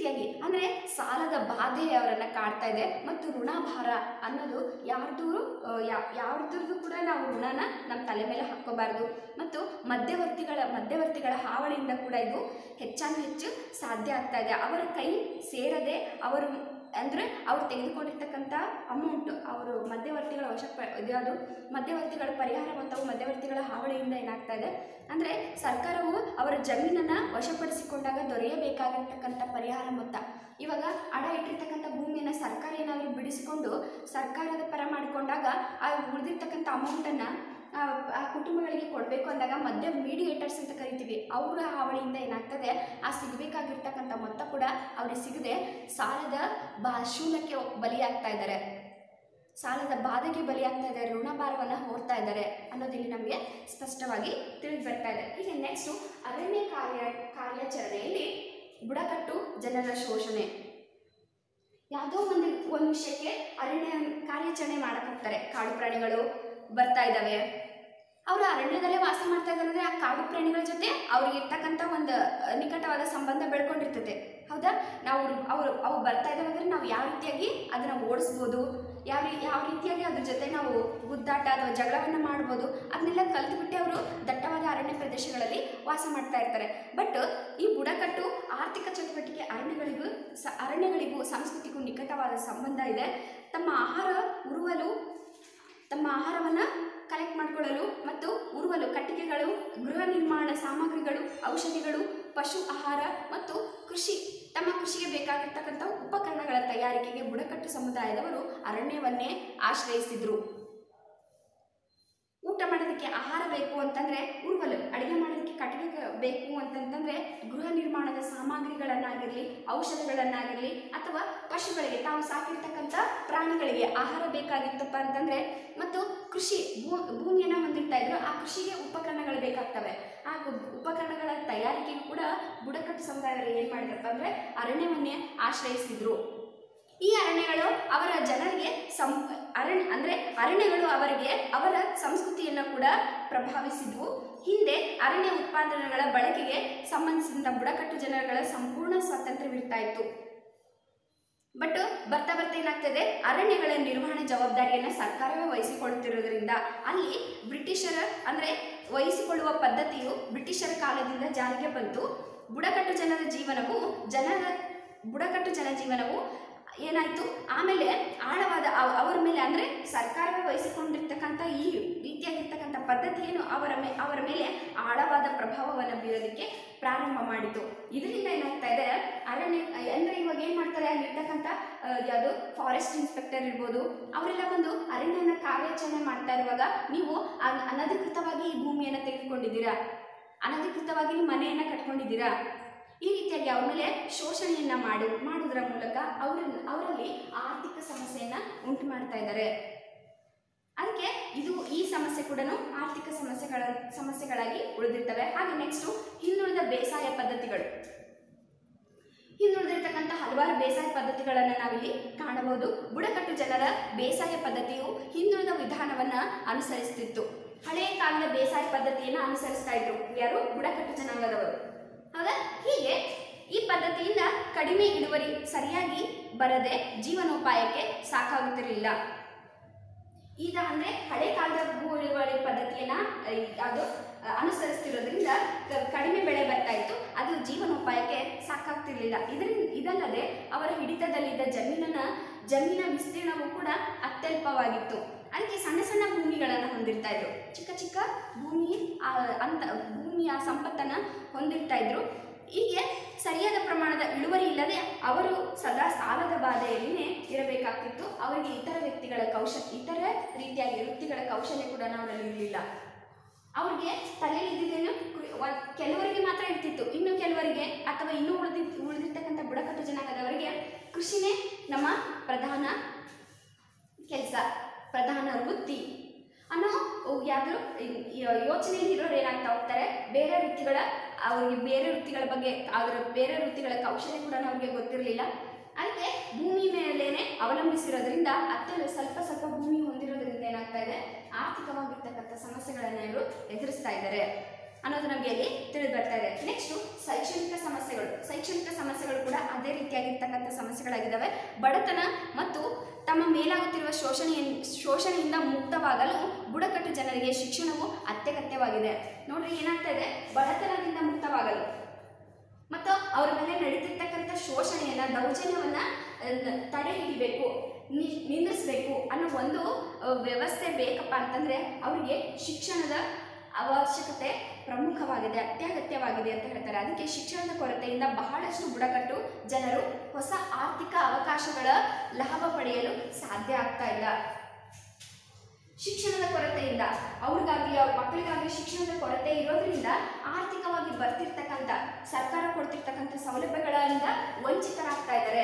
ರೀತಿಯಾಗಿ ಅಂದರೆ ಸಾಲದ ಬಾಧೆ ಅವರನ್ನ ಕಾಡ್ತಾ ಇದೆ ಮತ್ತು ಋಣಭಾರ ಅನ್ನೋದು ಯಾರ್ದು ಯಾರ್ದು ಕೂಡ ನಾವು ಋಣನ ನಮ್ಮ ತಲೆ ಮೇಲೆ ಹಾಕೋಬಾರ್ದು ಮತ್ತು ಮಧ್ಯವರ್ತಿಗಳ ಮಧ್ಯವರ್ತಿಗಳ ಹಾವಳಿಯಿಂದ ಕೂಡ ಇದು ಹೆಚ್ಚಾನು ಹೆಚ್ಚು ಸಾಧ್ಯ ಆಗ್ತಾ ಇದೆ ಅವರ ಕೈ ಸೇರದೆ ಅವರು ಅಂದರೆ ಅವ್ರು ತೆಗೆದುಕೊಂಡಿರ್ತಕ್ಕಂಥ ಅಮೌಂಟ್ ಅವರು ಮಧ್ಯವರ್ತಿಗಳ ವಶ ಅದು ಮಧ್ಯವರ್ತಿಗಳ ಪರಿಹಾರ ಮೊತ್ತವು ಮಧ್ಯವರ್ತಿಗಳ ಹಾವಳಿಯಿಂದ ಏನಾಗ್ತಾ ಇದೆ ಅಂದರೆ ಸರ್ಕಾರವು ಅವರ ಜಮೀನನ್ನು ವಶಪಡಿಸಿಕೊಂಡಾಗ ದೊರೆಯಬೇಕಾಗಿರ್ತಕ್ಕಂಥ ಪರಿಹಾರ ಮೊತ್ತ ಇವಾಗ ಅಡ ಇಟ್ಟಿರ್ತಕ್ಕಂಥ ಭೂಮಿಯನ್ನು ಸರ್ಕಾರ ಏನಾದರೂ ಬಿಡಿಸಿಕೊಂಡು ಸರ್ಕಾರದ ಪರ ಮಾಡಿಕೊಂಡಾಗ ಆ ಉಳಿದಿರ್ತಕ್ಕಂಥ ಅಮೌಂಟನ್ನು ಆ ಕುಟುಂಬಗಳಿಗೆ ಕೊಡಬೇಕು ಅಂದಾಗ ಮಧ್ಯ ಮೀಡಿಯೇಟರ್ಸ್ ಅಂತ ಕರಿತೀವಿ ಅವರ ಹಾವಳಿಯಿಂದ ಏನಾಗ್ತದೆ ಆ ಸಿಗಬೇಕಾಗಿರ್ತಕ್ಕಂಥ ಮೊತ್ತ ಕೂಡ ಅವ್ರಿಗೆ ಸಿಗದೆ ಸಾಲದ ಬಾ ಶೂಲಕ್ಕೆ ಬಲಿಯಾಗ್ತಾ ಇದ್ದಾರೆ ಸಾಲದ ಬಾಧೆಗೆ ಬಲಿಯಾಗ್ತಾ ಇದ್ದಾರೆ ಋಣಭಾರವನ್ನು ಹೊರ್ತಾ ಇದ್ದಾರೆ ಅನ್ನೋದಿಲ್ಲಿ ನಮಗೆ ಸ್ಪಷ್ಟವಾಗಿ ತಿಳಿದು ಬರ್ತಾ ಇದೆ ಹೀಗೆ ನೆಕ್ಸ್ಟು ಅರಣ್ಯ ಕಾರ್ಯ ಕಾರ್ಯಾಚರಣೆಯಲ್ಲಿ ಬುಡಕಟ್ಟು ಜನರ ಶೋಷಣೆ ಯಾವುದೋ ಒಂದು ಒಂದು ವಿಷಯಕ್ಕೆ ಅರಣ್ಯ ಕಾರ್ಯಾಚರಣೆ ಮಾಡಕ್ಕೆ ಹೋಗ್ತಾರೆ ಕಾಡು ಪ್ರಾಣಿಗಳು ಬರ್ತಾ ಇದ್ದಾವೆ ಅವರು ಅರಣ್ಯದಲ್ಲೇ ವಾಸ ಮಾಡ್ತಾ ಇದ್ದಾರೆ ಅಂದರೆ ಆ ಕಾಡು ಪ್ರಾಣಿಗಳ ಜೊತೆ ಅವ್ರಿಗೆ ಇರ್ತಕ್ಕಂಥ ಒಂದು ಅಹ್, ನಿಕಟವಾದ ಸಂಬಂಧ ಬೆಳ್ಕೊಂಡಿರ್ತೈತೆ ಹೌದಾ ನಾವು ಅವರು ಅವು ಬರ್ತಾ ಇದ್ದಾವೆ ಅಂದರೆ ನಾವು ಯಾವ ರೀತಿಯಾಗಿ ಅದನ್ನು ಓಡಿಸ್ಬೋದು ಯಾವ ರೀ ಯಾವ ರೀತಿಯಾಗಿ ಅದ್ರ ಜೊತೆ ನಾವು ಗುದ್ದಾಟ ಅಥವಾ ಜಗಳವನ್ನು ಮಾಡ್ಬೋದು ಅದನ್ನೆಲ್ಲ ಕಲ್ತ್ಬಿಟ್ಟು ಅವರು ದಟ್ಟವಾದ ಅರಣ್ಯ ಪ್ರದೇಶಗಳಲ್ಲಿ ವಾಸ ಮಾಡ್ತಾ ಇರ್ತಾರೆ ಬಟ್ ಈ ಬುಡಕಟ್ಟು ಆರ್ಥಿಕ ಚಟುವಟಿಕೆ ಅರಣ್ಯಗಳಿಗೂ ಸ ಅರಣ್ಯಗಳಿಗೂ ಸಂಸ್ಕೃತಿಗೂ ನಿಕಟವಾದ ಸಂಬಂಧ ಇದೆ ತಮ್ಮ ಆಹಾರ ಉರುವಲು ತಮ್ಮ ಆಹಾರವನ್ನು ಕಲೆಕ್ಟ್ ಮಾಡಿಕೊಳ್ಳಲು ಮತ್ತು ಉರುವಲು ಕಟ್ಟಿಗೆಗಳು ಗೃಹ ನಿರ್ಮಾಣ ಸಾಮಗ್ರಿಗಳು ಔಷಧಿಗಳು ಪಶು ಆಹಾರ ಮತ್ತು ಕೃಷಿ ತಮ್ಮ ಕೃಷಿಗೆ ಬೇಕಾಗಿರ್ತಕ್ಕಂಥ ಉಪಕರಣಗಳ ತಯಾರಿಕೆಗೆ ಬುಡಕಟ್ಟು ಸಮುದಾಯದವರು ಅರಣ್ಯವನ್ನೇ ಆಶ್ರಯಿಸಿದ್ರು ಊಟ ಮಾಡೋದಕ್ಕೆ ಆಹಾರ ಬೇಕು ಅಂತಂದ್ರೆ ಉರುವಲು ಅಡಿಗೆ ಮಾಡೋದಕ್ಕೆ ಕಟ್ಟಿಗೆ ಕ- ಬೇಕು ಅಂತಂತಂದ್ರೆ ಗೃಹ ನಿರ್ಮಾಣದ ಸಾಮಗ್ರಿಗಳನ್ನಾಗಿರಲಿ ಔಷಧಗಳನ್ನಾಗಿರಲಿ ಅಥವಾ ಪಶುಗಳಿಗೆ ತಾವು ಸಾಕಿರ್ತಕ್ಕಂಥ ಪ್ರಾಣಿಗಳಿಗೆ ಆಹಾರ ಬೇಕಾಗಿತ್ತಪ್ಪ ಅಂತಂದ್ರೆ ಮತ್ತು ಕೃಷಿ ಭೂ ಭೂಮಿಯನ್ನು ಹೊಂದಿರ್ತಾ ಇದ್ರು ಆ ಕೃಷಿಗೆ ಉಪಕರಣಗಳು ಬೇಕಾಗ್ತವೆ ಆ ಗು- ಉಪಕರಣಗಳ ತಯಾರಿಕೆಗೂ ಕೂಡ ಬುಡಕಟ್ಟು ಸಮುದಾಯವರು ಏನು ಮಾಡಿದ್ರಪ್ಪ ಅಂದ್ರೆ ಅರಣ್ಯವನ್ನೇ ಆಶ್ರಯಿಸಿದ್ರು ಈ ಅರಣ್ಯಗಳು ಅವರ ಜನರಿಗೆ ಸಂ ಅರಣ್ಯ ಅಂದರೆ ಅರಣ್ಯಗಳು ಅವರಿಗೆ ಅವರ ಸಂಸ್ಕೃತಿಯನ್ನು ಕೂಡ ಪ್ರಭಾವಿಸಿದ್ವು ಹಿಂದೆ ಅರಣ್ಯ ಉತ್ಪಾದನೆಗಳ ಬಳಕೆಗೆ ಸಂಬಂಧಿಸಿದ ಬುಡಕಟ್ಟು ಜನಗಳ ಸಂಪೂರ್ಣ ಸ್ವಾತಂತ್ರ್ಯವಿರ್ತಾ ಇತ್ತು ಬಟ್ ಬರ್ತಾ ಬರ್ತಾ ಏನಾಗ್ತದೆ ಅರಣ್ಯಗಳ ನಿರ್ವಹಣೆ ಜವಾಬ್ದಾರಿಯನ್ನು ಸರ್ಕಾರವೇ ವಹಿಸಿಕೊಳ್ಳುತ್ತಿರುವುದರಿಂದ ಅಲ್ಲಿ ಬ್ರಿಟಿಷರ ಅಂದರೆ ವಹಿಸಿಕೊಳ್ಳುವ ಪದ್ಧತಿಯು ಬ್ರಿಟಿಷರ ಕಾಲದಿಂದ ಜಾರಿಗೆ ಬಂತು ಬುಡಕಟ್ಟು ಜನರ ಜೀವನವು ಜನರ ಬುಡಕಟ್ಟು ಜನಜೀವನವು ಏನಾಯಿತು ಆಮೇಲೆ ಆಳವಾದ ಅವ್- ಅವರ ಮೇಲೆ ಅಂದರೆ ಸರ್ಕಾರವೇ ವಹಿಸಿಕೊಂಡಿರ್ತಕ್ಕಂಥ ಈ ರೀತಿಯಾಗಿರ್ತಕ್ಕಂಥ ಪದ್ಧತಿ ಏನು ಅವರ ಮೇ ಅವರ ಮೇಲೆ ಆಳವಾದ ಪ್ರಭಾವವನ್ನು ಬೀರೋದಕ್ಕೆ ಪ್ರಾರಂಭ ಮಾಡಿತು ಇದರಿಂದ ಏನಾಗ್ತಾ ಇದೆ ಅರಣ್ಯ ಅಂದರೆ ಇವಾಗ ಏನು ಮಾಡ್ತಾರೆ ಅಲ್ಲಿರ್ತಕ್ಕಂಥ ಯಾವುದು ಫಾರೆಸ್ಟ್ ಇನ್ಸ್ಪೆಕ್ಟರ್ ಇರ್ಬೋದು ಅವರೆಲ್ಲ ಬಂದು ಅರಣ್ಯನ ಕಾರ್ಯಾಚರಣೆ ಮಾಡ್ತಾ ಇರುವಾಗ ನೀವು ಅನ್- ಅನಧಿಕೃತವಾಗಿ ಈ ಭೂಮಿಯನ್ನು ತೆಗೆದುಕೊಂಡಿದ್ದೀರಾ ಅನಧಿಕೃತವಾಗಿ ನಿಮ್ಮ ಮನೆಯನ್ನು ಕಟ್ಕೊಂಡಿದ್ದೀರಾ ಈ ರೀತಿಯಾಗಿ ಅವ್ರ ಮೇಲೆ ಶೋಷಣೆಯನ್ನ ಮಾಡು ಮಾಡೋದ್ರ ಮೂಲಕ ಅವರ ಅವರಲ್ಲಿ ಆರ್ಥಿಕ ಸಮಸ್ಯೆಯನ್ನ ಉಂಟು ಮಾಡ್ತಾ ಇದ್ದಾರೆ ಅದಕ್ಕೆ ಇದು ಈ ಸಮಸ್ಯೆ ಕೂಡ ಆರ್ಥಿಕ ಸಮಸ್ಯೆಗಳ ಸಮಸ್ಯೆಗಳಾಗಿ ಉಳಿದಿರ್ತವೆ ಹಾಗೆ ನೆಕ್ಸ್ಟು ಹಿಂದುಳಿದ ಬೇಸಾಯ ಪದ್ಧತಿಗಳು ಹಿಂದುಳಿದಿರ್ತಕ್ಕಂಥ ಹಲವಾರು ಬೇಸಾಯ ಪದ್ಧತಿಗಳನ್ನು ನಾವಿಲ್ಲಿ ಕಾಣಬಹುದು ಬುಡಕಟ್ಟು ಜನರ ಬೇಸಾಯ ಪದ್ಧತಿಯು ಹಿಂದುಳಿದ ವಿಧಾನವನ್ನ ಅನುಸರಿಸುತ್ತಿತ್ತು ಹಳೆಯ ಕಾಲದ ಬೇಸಾಯ ಪದ್ಧತಿಯನ್ನು ಅನುಸರಿಸ್ತಾ ಇದ್ರು ಯಾರು ಬುಡಕಟ್ಟು ಜನಾಂಗದವರು ಹೌದಾ ಹೀಗೆ ಈ ಪದ್ಧತಿಯಿಂದ ಕಡಿಮೆ ಇಳುವರಿ ಸರಿಯಾಗಿ ಬರದೆ ಜೀವನೋಪಾಯಕ್ಕೆ ಸಾಕಾಗುತ್ತಿರಲಿಲ್ಲ ಈಗ ಅಂದ್ರೆ ಹಳೆ ಕಾಲದ ಭೂ ಇಳುವರಿ ಪದ್ಧತಿಯನ್ನ ಅದು ಅನುಸರಿಸ್ತಿರೋದ್ರಿಂದ ಕ- ಕಡಿಮೆ ಬೆಳೆ ಬರ್ತಾ ಇತ್ತು ಅದು ಜೀವನೋಪಾಯಕ್ಕೆ ಸಾಕಾಗ್ತಿರ್ಲಿಲ್ಲ ಇದರಿಂದ ಇದಲ್ಲದೆ ಅವರ ಹಿಡಿತದಲ್ಲಿದ್ದ ಜಮೀನನ್ನ ಜಮೀನ ವಿಸ್ತೀರ್ಣವೂ ಕೂಡ ಅತ್ಯಲ್ಪವಾಗಿತ್ತು ಅದಕ್ಕೆ ಸಣ್ಣ ಸಣ್ಣ ಭೂಮಿಗಳನ್ನು ಹೊಂದಿರ್ತಾ ಇದ್ರು ಚಿಕ್ಕ ಚಿಕ್ಕ ಭೂಮಿ ಆ, ಅಂತ ಭೂಮಿಯ ಸಂಪತ್ತನ್ನ ಹೊಂದಿರ್ತಾ ಇದ್ರು ಹೀಗೆ ಸರಿಯಾದ ಪ್ರಮಾಣದ ಇಳುವರಿ ಇಲ್ಲದೆ ಅವರು ಸದಾ ಸಾಲದ ಬಾಧೆಯಲ್ಲಿನೇ ಇರಬೇಕಾಗ್ತಿತ್ತು ಅವರಿಗೆ ಇತರ ವ್ಯಕ್ತಿಗಳ ಕೌಶಲ ಇತರ ರೀತಿಯಾಗಿ ವೃತ್ತಿಗಳ ಕೌಶಲ್ಯ ಕೂಡ ಅವರಲ್ಲಿ ಇರಲಿಲ್ಲ ಅವ್ರಿಗೆ ತಲೆಯಲ್ಲಿ ಇದ್ದಿದ್ದೇನು ಕೃ- ಒಂದ್- ಕೆಲವರಿಗೆ ಮಾತ್ರ ಇರ್ತಿತ್ತು ಇನ್ನು ಕೆಲವರಿಗೆ ಅಥವಾ ಇನ್ನೂ ಉಳಿದಿ ಉಳಿದಿರ್ತಕ್ಕಂಥ ಬುಡಕಟ್ಟು ಜನಾಂಗದವರಿಗೆ ಕೃಷಿನೇ ನಮ್ಮ ಪ್ರಧಾನ ಕೆಲಸ ಪ್ರಧಾನ ವೃತ್ತಿ ಅನ್ನೋ ಯಾವ್ದಾದ್ರು ಯೋಚನೆಯಲ್ಲಿ ಇರೋರು ಏನಾಗ್ತಾ ಹೋಗ್ತಾರೆ ಬೇರೆ ವೃತ್ತಿಗಳ ಅವ್ರಿಗೆ ಬೇರೆ ವೃತ್ತಿಗಳ ಬಗ್ಗೆ ಅದರ ಬೇರೆ ವೃತ್ತಿಗಳ ಕೌಶಲ್ಯ ಕೂಡ ಅವ್ರಿಗೆ ಗೊತ್ತಿರಲಿಲ್ಲ ಅದಕ್ಕೆ ಭೂಮಿ ಮೇಲೇನೆ ಅವಲಂಬಿಸಿರೋದ್ರಿಂದ ಅತ್ಯಲ್ಲ ಸ್ವಲ್ಪ ಸ್ವಲ್ಪ ಭೂಮಿ ಹೊಂದಿರೋದ್ರಿಂದ ಏನಾಗ್ತಾ ಇದೆ ಆರ್ಥಿಕವಾಗಿರ್ತಕ್ಕಂಥ ಸಮಸ್ಯೆಗಳನ್ನು ಇವರು ಎದುರಿಸ್ತಾ ಇದ್ದಾರೆ ಅನ್ನೋದು ನಮಗೆ ಅಲ್ಲಿ ತಿಳಿದು ಬರ್ತಾ ಇದೆ ನೆಕ್ಸ್ಟು ಶೈಕ್ಷಣಿಕ ಸಮಸ್ಯೆಗಳು ಶೈಕ್ಷಣಿಕ ಸಮಸ್ಯೆಗಳು ಕೂಡ ಅದೇ ರೀತಿಯಾಗಿರ್ತಕ್ಕಂಥ ಸಮಸ್ಯೆಗಳಾಗಿದ್ದಾವೆ ಬಡತನ ಮತ್ತು ತಮ್ಮ ಮೇಲಾಗುತ್ತಿರುವ ಶೋಷಣೆಯ ಶೋಷಣೆಯಿಂದ ಮುಕ್ತವಾಗಲು ಬುಡಕಟ್ಟು ಜನರಿಗೆ ಶಿಕ್ಷಣವು ಅತ್ಯಗತ್ಯವಾಗಿದೆ ನೋಡ್ರಿ ಏನಾಗ್ತಾ ಇದೆ ಬಡತನದಿಂದ ಮುಕ್ತವಾಗಲು ಮತ್ತು ಅವರ ಮೇಲೆ ನಡೀತಿರ್ತಕ್ಕಂಥ ಶೋಷಣೆಯನ್ನ ದೌರ್ಜನ್ಯವನ್ನ ಅಹ್, ತಡೆ ಹಿಡಿಬೇಕು ನಿ- ನಿಲ್ಲಿಸ್ಬೇಕು ಅನ್ನೋ ಒಂದು ಅಹ್, ವ್ಯವಸ್ಥೆ ಬೇಕಪ್ಪ ಅಂತಂದ್ರೆ ಅವರಿಗೆ ಶಿಕ್ಷಣದ ಅವಶ್ಯಕತೆ ಪ್ರಮುಖವಾಗಿದೆ ಅತ್ಯಗತ್ಯವಾಗಿದೆ ಅಂತ ಹೇಳ್ತಾರೆ ಅದಕ್ಕೆ ಶಿಕ್ಷಣದ ಕೊರತೆಯಿಂದ ಬಹಳಷ್ಟು ಬುಡಕಟ್ಟು ಜನರು ಹೊಸ ಆರ್ಥಿಕ ಅವಕಾಶಗಳ ಲಾಭ ಪಡೆಯಲು ಸಾಧ್ಯ ಆಗ್ತಾ ಇಲ್ಲ ಶಿಕ್ಷಣದ ಕೊರತೆಯಿಂದ ಅವ್ರಿಗಾಗಿ ಅವ್ರ ಮಕ್ಕಳಿಗಾಗಿ ಶಿಕ್ಷಣದ ಕೊರತೆ ಇರೋದ್ರಿಂದ ಆರ್ಥಿಕವಾಗಿ ಬರ್ತಿರ್ತಕ್ಕಂಥ ಸರ್ಕಾರ ಕೊಡ್ತಿರ್ತಕ್ಕಂಥ ಸೌಲಭ್ಯಗಳಿಂದ ವಂಚಿತರಾಗ್ತಾ ಇದ್ದಾರೆ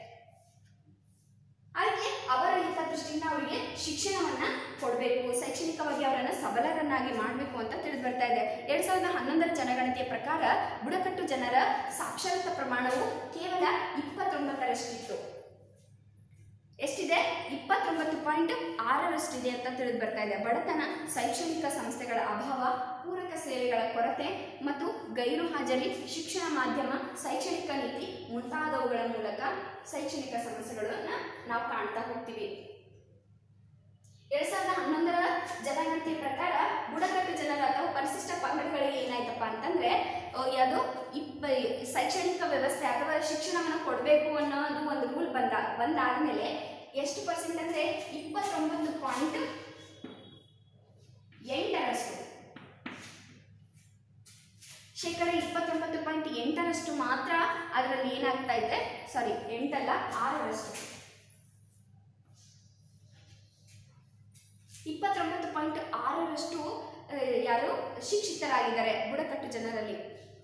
ಅದಕ್ಕೆ ಅವರ ಹಿತದೃಷ್ಟಿಯಿಂದ ಅವರಿಗೆ ಶಿಕ್ಷಣವನ್ನ ಕೊಡಬೇಕು ಶೈಕ್ಷಣಿಕವಾಗಿ ಅವರನ್ನ ಸಬಲರನ್ನಾಗಿ ಮಾಡಬೇಕು ಅಂತ ತಿಳಿದು ಬರ್ತಾ ಇದೆ ಎರಡ್ ಸಾವಿರದ ಹನ್ನೊಂದರ ಜನಗಣತಿಯ ಪ್ರಕಾರ ಬುಡಕಟ್ಟು ಜನರ ಸಾಕ್ಷರತಾ ಪ್ರಮಾಣವು ಕೇವಲ ಇಪ್ಪತ್ತೊಂಬತ್ತರಷ್ಟಿತ್ತು ಎಷ್ಟಿದೆ ಇಪ್ಪತ್ತೊಂಬತ್ತು ಪಾಯಿಂಟ್ ಆರರಷ್ಟಿದೆ ಅಂತ ತಿಳಿದು ಬರ್ತಾ ಇದೆ ಬಡತನ ಶೈಕ್ಷಣಿಕ ಸಂಸ್ಥೆಗಳ ಅಭಾವ ಪೂರಕ ಸೇವೆಗಳ ಕೊರತೆ ಮತ್ತು ಗೈರು ಹಾಜರಿ ಶಿಕ್ಷಣ ಮಾಧ್ಯಮ ಶೈಕ್ಷಣಿಕ ನೀತಿ ಮುಂತಾದವುಗಳ ಮೂಲಕ ಶೈಕ್ಷಣಿಕ ಸಮಸ್ಯೆಗಳನ್ನ ನಾವು ಕಾಣ್ತಾ ಹೋಗ್ತೀವಿ ಎರಡ್ ಸಾವಿರದ ಹನ್ನೊಂದರ ಜನಗಣತಿಯ ಪ್ರಕಾರ ಬುಡಕಟ್ಟು ಜನರ ಅಥವಾ ಪರಿಶಿಷ್ಟ ಪಂಗಡಗಳಿಗೆ ಏನಾಯ್ತಪ್ಪ ಅಂತಂದ್ರೆ ಅಹ್, ಯಾವುದು ಇಪ್ಪ ಶೈಕ್ಷಣಿಕ ವ್ಯವಸ್ಥೆ ಅಥವಾ ಶಿಕ್ಷಣವನ್ನು ಕೊಡಬೇಕು ಅನ್ನೋದು ಒಂದು ರೂಲ್ ಬಂದ ಬಂದಾದ್ಮೇಲೆ ಎಷ್ಟು ಪರ್ಸೆಂಟ್ ಅಂದ್ರೆ ಇಪ್ಪತ್ತೊಂಬತ್ತು ಪಾಯಿಂಟ್ ಎಂಟರಷ್ಟು ಶೇಕಡ ಇಪ್ಪತ್ತೊಂಬತ್ತು ಪಾಯಿಂಟ್ ಎಂಟರಷ್ಟು ಮಾತ್ರ ಅದರಲ್ಲಿ ಏನಾಗ್ತಾ ಇದೆ ಸಾರಿ ಎಂಟಲ್ಲ ಆರರಷ್ಟು ಇಪ್ಪತ್ತೊಂಬತ್ತು ಪಾಯಿಂಟ್ ಆರರಷ್ಟು ಆ, ಯಾರು ಶಿಕ್ಷಿತರಾಗಿದ್ದಾರೆ ಬುಡಕಟ್ಟು ಜನರಲ್ಲಿ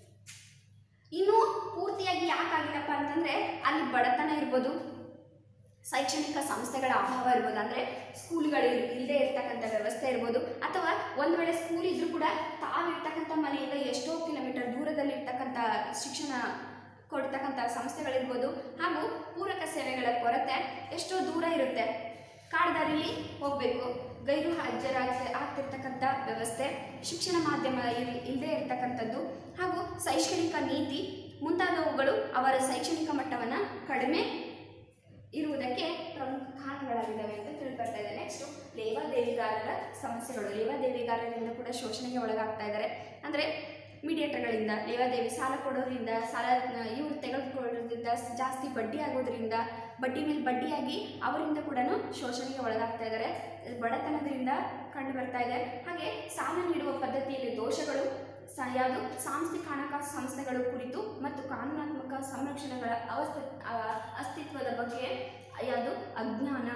ಇನ್ನು ಪೂರ್ತಿಯಾಗಿ ಯಾಕಾಗಿದೆಪ್ಪ ಅಂತಂದ್ರೆ ಅಲ್ಲಿ ಬಡತನ ಇರ್ಬೋದು ಶೈಕ್ಷಣಿಕ ಸಂಸ್ಥೆಗಳ ಅಭಾವ ಇರ್ಬೋದು ಅಂದರೆ ಸ್ಕೂಲ್ಗಳು ಇಲ್ಲದೆ ಇರ್ತಕ್ಕಂಥ ವ್ಯವಸ್ಥೆ ಇರ್ಬೋದು ಅಥವಾ ಒಂದು ವೇಳೆ ಸ್ಕೂಲ್ ಇದ್ರೂ ಕೂಡ ತಾವಿರ್ತಕ್ಕಂಥ ಮನೆಯಿಂದ ಎಷ್ಟೋ ಕಿಲೋಮೀಟರ್ ದೂರದಲ್ಲಿ ಇರ್ತಕ್ಕಂಥ ಶಿಕ್ಷಣ ಕೊಡ್ತಕ್ಕಂಥ ಸಂಸ್ಥೆಗಳಿರ್ಬೋದು ಹಾಗೂ ಪೂರಕ ಸೇವೆಗಳ ಕೊರತೆ ಎಷ್ಟೋ ದೂರ ಇರುತ್ತೆ ಕಾಡ್ದಾರಿಲಿ ಹೋಗಬೇಕು ಗೈರು ಹಾಜರಾಗಿ ಆಗ್ತಿರ್ತಕ್ಕಂಥ ವ್ಯವಸ್ಥೆ ಶಿಕ್ಷಣ ಮಾಧ್ಯಮ ಇಲ್- ಇಲ್ಲದೆ ಇರ್ತಕ್ಕಂಥದ್ದು ಹಾಗೂ ಶೈಕ್ಷಣಿಕ ನೀತಿ ಮುಂತಾದವುಗಳು ಅವರ ಶೈಕ್ಷಣಿಕ ಮಟ್ಟವನ್ನು ಕಡಿಮೆ ಇರುವುದಕ್ಕೆ ಪ್ರಮುಖ ಕಾರಣಗಳಾಗಿದ್ದಾವೆ ಅಂತ ತಿಳಿದು ಬರ್ತಾ ಇದೆ ನೆಕ್ಸ್ಟು ಲೇವಾದೇವಿಗಾರರ ಸಮಸ್ಯೆಗಳು ಲೇವಾದೇವಿಗಾರರಿಂದ ಕೂಡ ಶೋಷಣೆಗೆ ಒಳಗಾಗ್ತಾ ಇದ್ದಾರೆ ಅಂದರೆ ಮೀಡಿಯೇಟರ್ಗಳಿಂದ ಲೇವಾದೇವಿ ಸಾಲ ಕೊಡೋದ್ರಿಂದ ಸಾಲ ಇವರು ತೆಗೆದುಕೊಳ್ಳೋದ್ರಿಂದ ಜಾಸ್ತಿ ಬಡ್ಡಿ ಆಗೋದ್ರಿಂದ ಬಡ್ಡಿ ಮೇಲೆ ಬಡ್ಡಿಯಾಗಿ ಅವರಿಂದ ಕೂಡ ಶೋಷಣೆಗೆ ಒಳಗಾಗ್ತಾ ಇದ್ದಾರೆ ಬಡತನದಿಂದ ಕಂಡು ಬರ್ತಾ ಇದೆ ಹಾಗೆ ಸಾಲ ನೀಡುವ ಪದ್ಧತಿಯಲ್ಲಿ ದೋಷಗಳು ಸ ಯಾವುದು ಸಾಂಸ್ಥಿಕ ಹಣಕಾಸು ಸಂಸ್ಥೆಗಳು ಕುರಿತು ಮತ್ತು ಕಾನೂನಾತ್ಮಕ ಸಂರಕ್ಷಣೆಗಳ ಅವಸ್ಥ ಆ, ಅಸ್ತಿತ್ವದ ಬಗ್ಗೆ ಯಾವುದು ಅಜ್ಞಾನ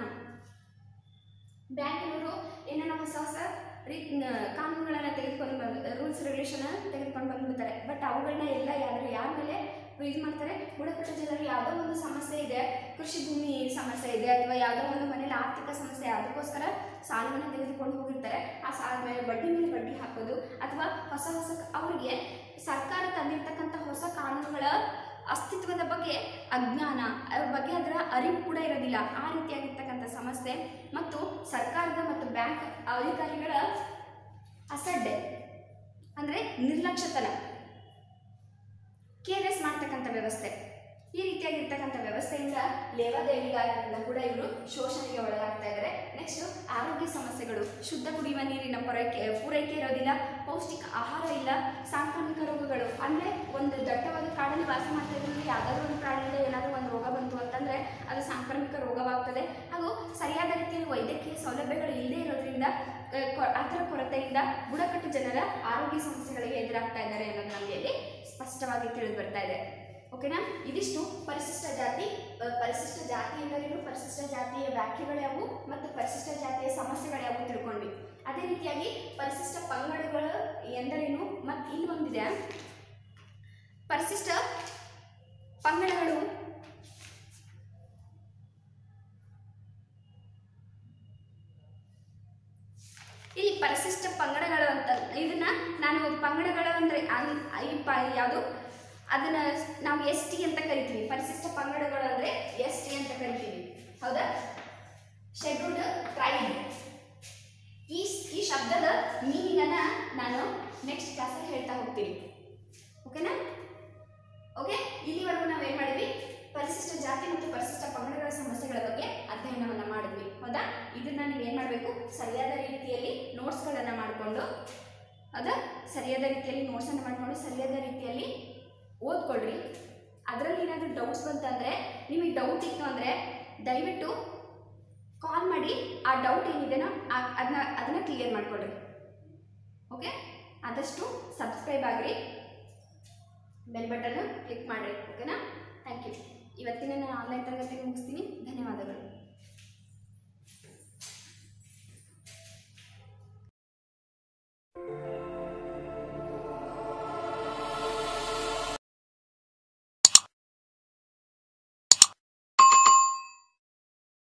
ಬ್ಯಾಂಕಿನವರು ಏನೇನೋ ಹೊಸ ಹೊಸ ರೀ ಕಾನೂನುಗಳನ್ನು ತೆಗೆದುಕೊಂಡು ಬಂದು ರೂಲ್ಸ್ ರೆಗ್ಯುಲೇಷನ್ ತೆಗೆದುಕೊಂಡು ಬಂದ್ಬಿಡ್ತಾರೆ ಬಟ್ ಅವುಗಳನ್ನ ಎಲ್ಲ ಯಾರು ಯಾರ ಮೇಲೆ ಇದು ಮಾಡ್ತಾರೆ ಬುಡಕಟ್ಟು ಜನರು ಯಾವುದೋ ಒಂದು ಸಮಸ್ಯೆ ಇದೆ ಕೃಷಿ ಭೂಮಿ ಸಮಸ್ಯೆ ಇದೆ ಅಥವಾ ಯಾವುದೋ ಒಂದು ಮನೇಲಿ ಆರ್ಥಿಕ ಸಮಸ್ಯೆ ಅದಕ್ಕೋಸ್ಕರ ಸಾಲವನ್ನು ತೆಗೆದುಕೊಂಡು ಹೋಗಿರ್ತಾರೆ ಆ ಸಾಲ ಮೇಲೆ ಬಡ್ಡಿ ಮೇಲೆ ಬಡ್ಡಿ ಹಾಕೋದು ಅಥವಾ ಹೊಸ ಹೊಸ ಅವರಿಗೆ ಸರ್ಕಾರ ತಂದಿರ್ತಕ್ಕಂಥ ಹೊಸ ಕಾನೂನುಗಳ ಅಸ್ತಿತ್ವದ ಬಗ್ಗೆ ಅಜ್ಞಾನ ಅದ್ರ ಬಗ್ಗೆ ಅದರ ಅರಿವು ಕೂಡ ಇರೋದಿಲ್ಲ ಆ ರೀತಿಯಾಗಿರ್ತಕ್ಕಂಥ ಸಮಸ್ಯೆ ಮತ್ತು ಸರ್ಕಾರದ ಮತ್ತು ಬ್ಯಾಂಕ್ ಅಧಿಕಾರಿಗಳ ಅಸಡ್ಡೆ ಅಂದರೆ ನಿರ್ಲಕ್ಷ್ಯತನ ಕೇರ್ಲೆಸ್ ಮಾಡ್ತಕ್ಕಂಥ ವ್ಯವಸ್ಥೆ ಈ ರೀತಿಯಾಗಿರ್ತಕ್ಕಂಥ ವ್ಯವಸ್ಥೆಯಿಂದ ಲೇವಾದೇವಿಗಾರರಿಂದ ಕೂಡ ಇವರು ಶೋಷಣೆಗೆ ಒಳಗಾಗ್ತಾ ಇದ್ದಾರೆ ನೆಕ್ಸ್ಟ್ ಆರೋಗ್ಯ ಸಮಸ್ಯೆಗಳು ಶುದ್ಧ ಕುಡಿಯುವ ನೀರಿನ ಪೂರೈಕೆ ಪೂರೈಕೆ ಇರೋದಿಲ್ಲ ಪೌಷ್ಟಿಕ ಆಹಾರ ಇಲ್ಲ ಸಾಂಕ್ರಾಮಿಕ ರೋಗಗಳು ಅಂದರೆ ಒಂದು ದಟ್ಟವಾದ ಕಾಡಲ್ಲಿ ವಾಸ ಮಾಡ್ತಾ ಇದ್ರಲ್ಲಿ ಯಾವುದಾದ್ರೂ ಒಂದು ಪ್ರಾಣಿಯಿಂದ ಏನಾದರೂ ಒಂದು ರೋಗ ಬಂತು ಅಂತಂದರೆ ಅದು ಸಾಂಕ್ರಾಮಿಕ ರೋಗವಾಗ್ತದೆ ಹಾಗೂ ಸರಿಯಾದ ರೀತಿಯಲ್ಲಿ ವೈದ್ಯಕೀಯ ಸೌಲಭ್ಯಗಳು ಇಲ್ಲದೆ ಇರೋದ್ರಿಂದ ಆ, ಕೊ- ಅದರ ಕೊರತೆಯಿಂದ ಬುಡಕಟ್ಟು ಜನರ ಆರೋಗ್ಯ ಸಮಸ್ಯೆಗಳಿಗೆ ಎದುರಾಗ್ತಾ ಇದ್ದಾರೆ ಅನ್ನೋದು ನಮಗೆ ಇಲ್ಲಿ ಸ್ಪಷ್ಟವಾಗಿ ತಿಳಿದು ಬರ್ತಾ ಇದೆ ಓಕೆನಾ ಇದಿಷ್ಟು ಪರಿಶಿಷ್ಟ ಜಾತಿ ಆ, ಪರಿಶಿಷ್ಟ ಜಾತಿ ಎಂದರೇನು ಪರಿಶಿಷ್ಟ ಜಾತಿಯ ವ್ಯಾಖ್ಯೆಗಳ್ಯಾವು ಮತ್ತು ಪರಿಶಿಷ್ಟ ಜಾತಿಯ ಸಮಸ್ಯೆಗಳ್ಯಾವು ತಿಳ್ಕೊಂಡ್ವಿ ಅದೇ ರೀತಿಯಾಗಿ ಪರಿಶಿಷ್ಟ ಪಂಗಡಗಳು ಎಂದರೇನು ಮತ್ತು ಇಲ್ಲಿ ಒಂದಿದೆ ಪರಿಶಿಷ್ಟ ಪಂಗಡಗಳು ಇಲ್ಲಿ ಪರಿಶಿಷ್ಟ ಪಂಗಡಗಳು ಅಂತ ಇದನ್ನ ನಾನು ಪಂಗಡಗಳು ಅಂದ್ರೆ ಅನ್- ಈ ಪ ಯಾವುದು ಅದನ್ನ ನಾವು ಎಸ್ ಟಿ ಅಂತ ಕರಿತೀವಿ ಪರಿಶಿಷ್ಟ ಪಂಗಡಗಳು ಅಂದ್ರೆ ಎಸ್ ಟಿ ಅಂತ ಕರಿತೀವಿ ಹೌದಾ ಶೆಡ್ಯೂಲ್ಡ್ ಟ್ರೈಬ್ ಈ ಈ ಶಬ್ದದ ಮೀನಿಂಗ್ ಅನ್ನ ನಾನು ನೆಕ್ಸ್ಟ್ ಕ್ಲಾಸಲ್ಲಿ ಹೇಳ್ತಾ ಹೋಗ್ತೀನಿ ಓಕೆನಾ ಓಕೆ ಇಲ್ಲಿವರೆಗೂ ನಾವೇನು ಮಾಡಿದ್ವಿ ಪರಿಶಿಷ್ಟ ಜಾತಿ ಮತ್ತು ಪರಿಶಿಷ್ಟ ಪಂಗಡಗಳ ಸಮಸ್ಯೆಗಳ ಬಗ್ಗೆ ಅಧ್ಯಯನವನ್ನು ಮಾಡಿದ್ವಿ ಹೌದಾ ಇದನ್ನ ನೀವು ಏನು ಮಾಡಬೇಕು ಸರಿಯಾದ ರೀತಿಯಲ್ಲಿ ನೋಟ್ಸ್ಗಳನ್ನು ಮಾಡಿಕೊಂಡು ಹೌದಾ ಸರಿಯಾದ ರೀತಿಯಲ್ಲಿ ನೋಟ್ಸನ್ನು ಮಾಡಿಕೊಂಡು ಸರಿಯಾದ ರೀತಿಯಲ್ಲಿ ಓದ್ಕೊಳ್ರಿ ಅದರಲ್ಲಿ ಏನಾದರೂ ಡೌಟ್ಸ್ ಬಂತಂದರೆ ನಿಮಗೆ ಡೌಟ್ ಇತ್ತು ಅಂದರೆ ದಯವಿಟ್ಟು ಕಾಲ್ ಮಾಡಿ ಆ ಡೌಟ್ ಏನಿದೆನೋ ಅದನ್ನ ಅದನ್ನ ಕ್ಲಿಯರ್ ಮಾಡ್ಕೊಳ್ರಿ ಓಕೆ ಆದಷ್ಟು ಸಬ್ಸ್ಕ್ರೈಬ್ ಆಗಿರಿ ಬೆಲ್ ಬಟನ್ ಕ್ಲಿಕ್ ಮಾಡಿರಿ ಓಕೆನಾ ಥ್ಯಾಂಕ್ ಯು ಇವತ್ತಿನ ನಾನು ಆನ್ಲೈನ್ ತರಗತಿ ಮುಗಿಸ್ತೀನಿ ಧನ್ಯವಾದಗಳು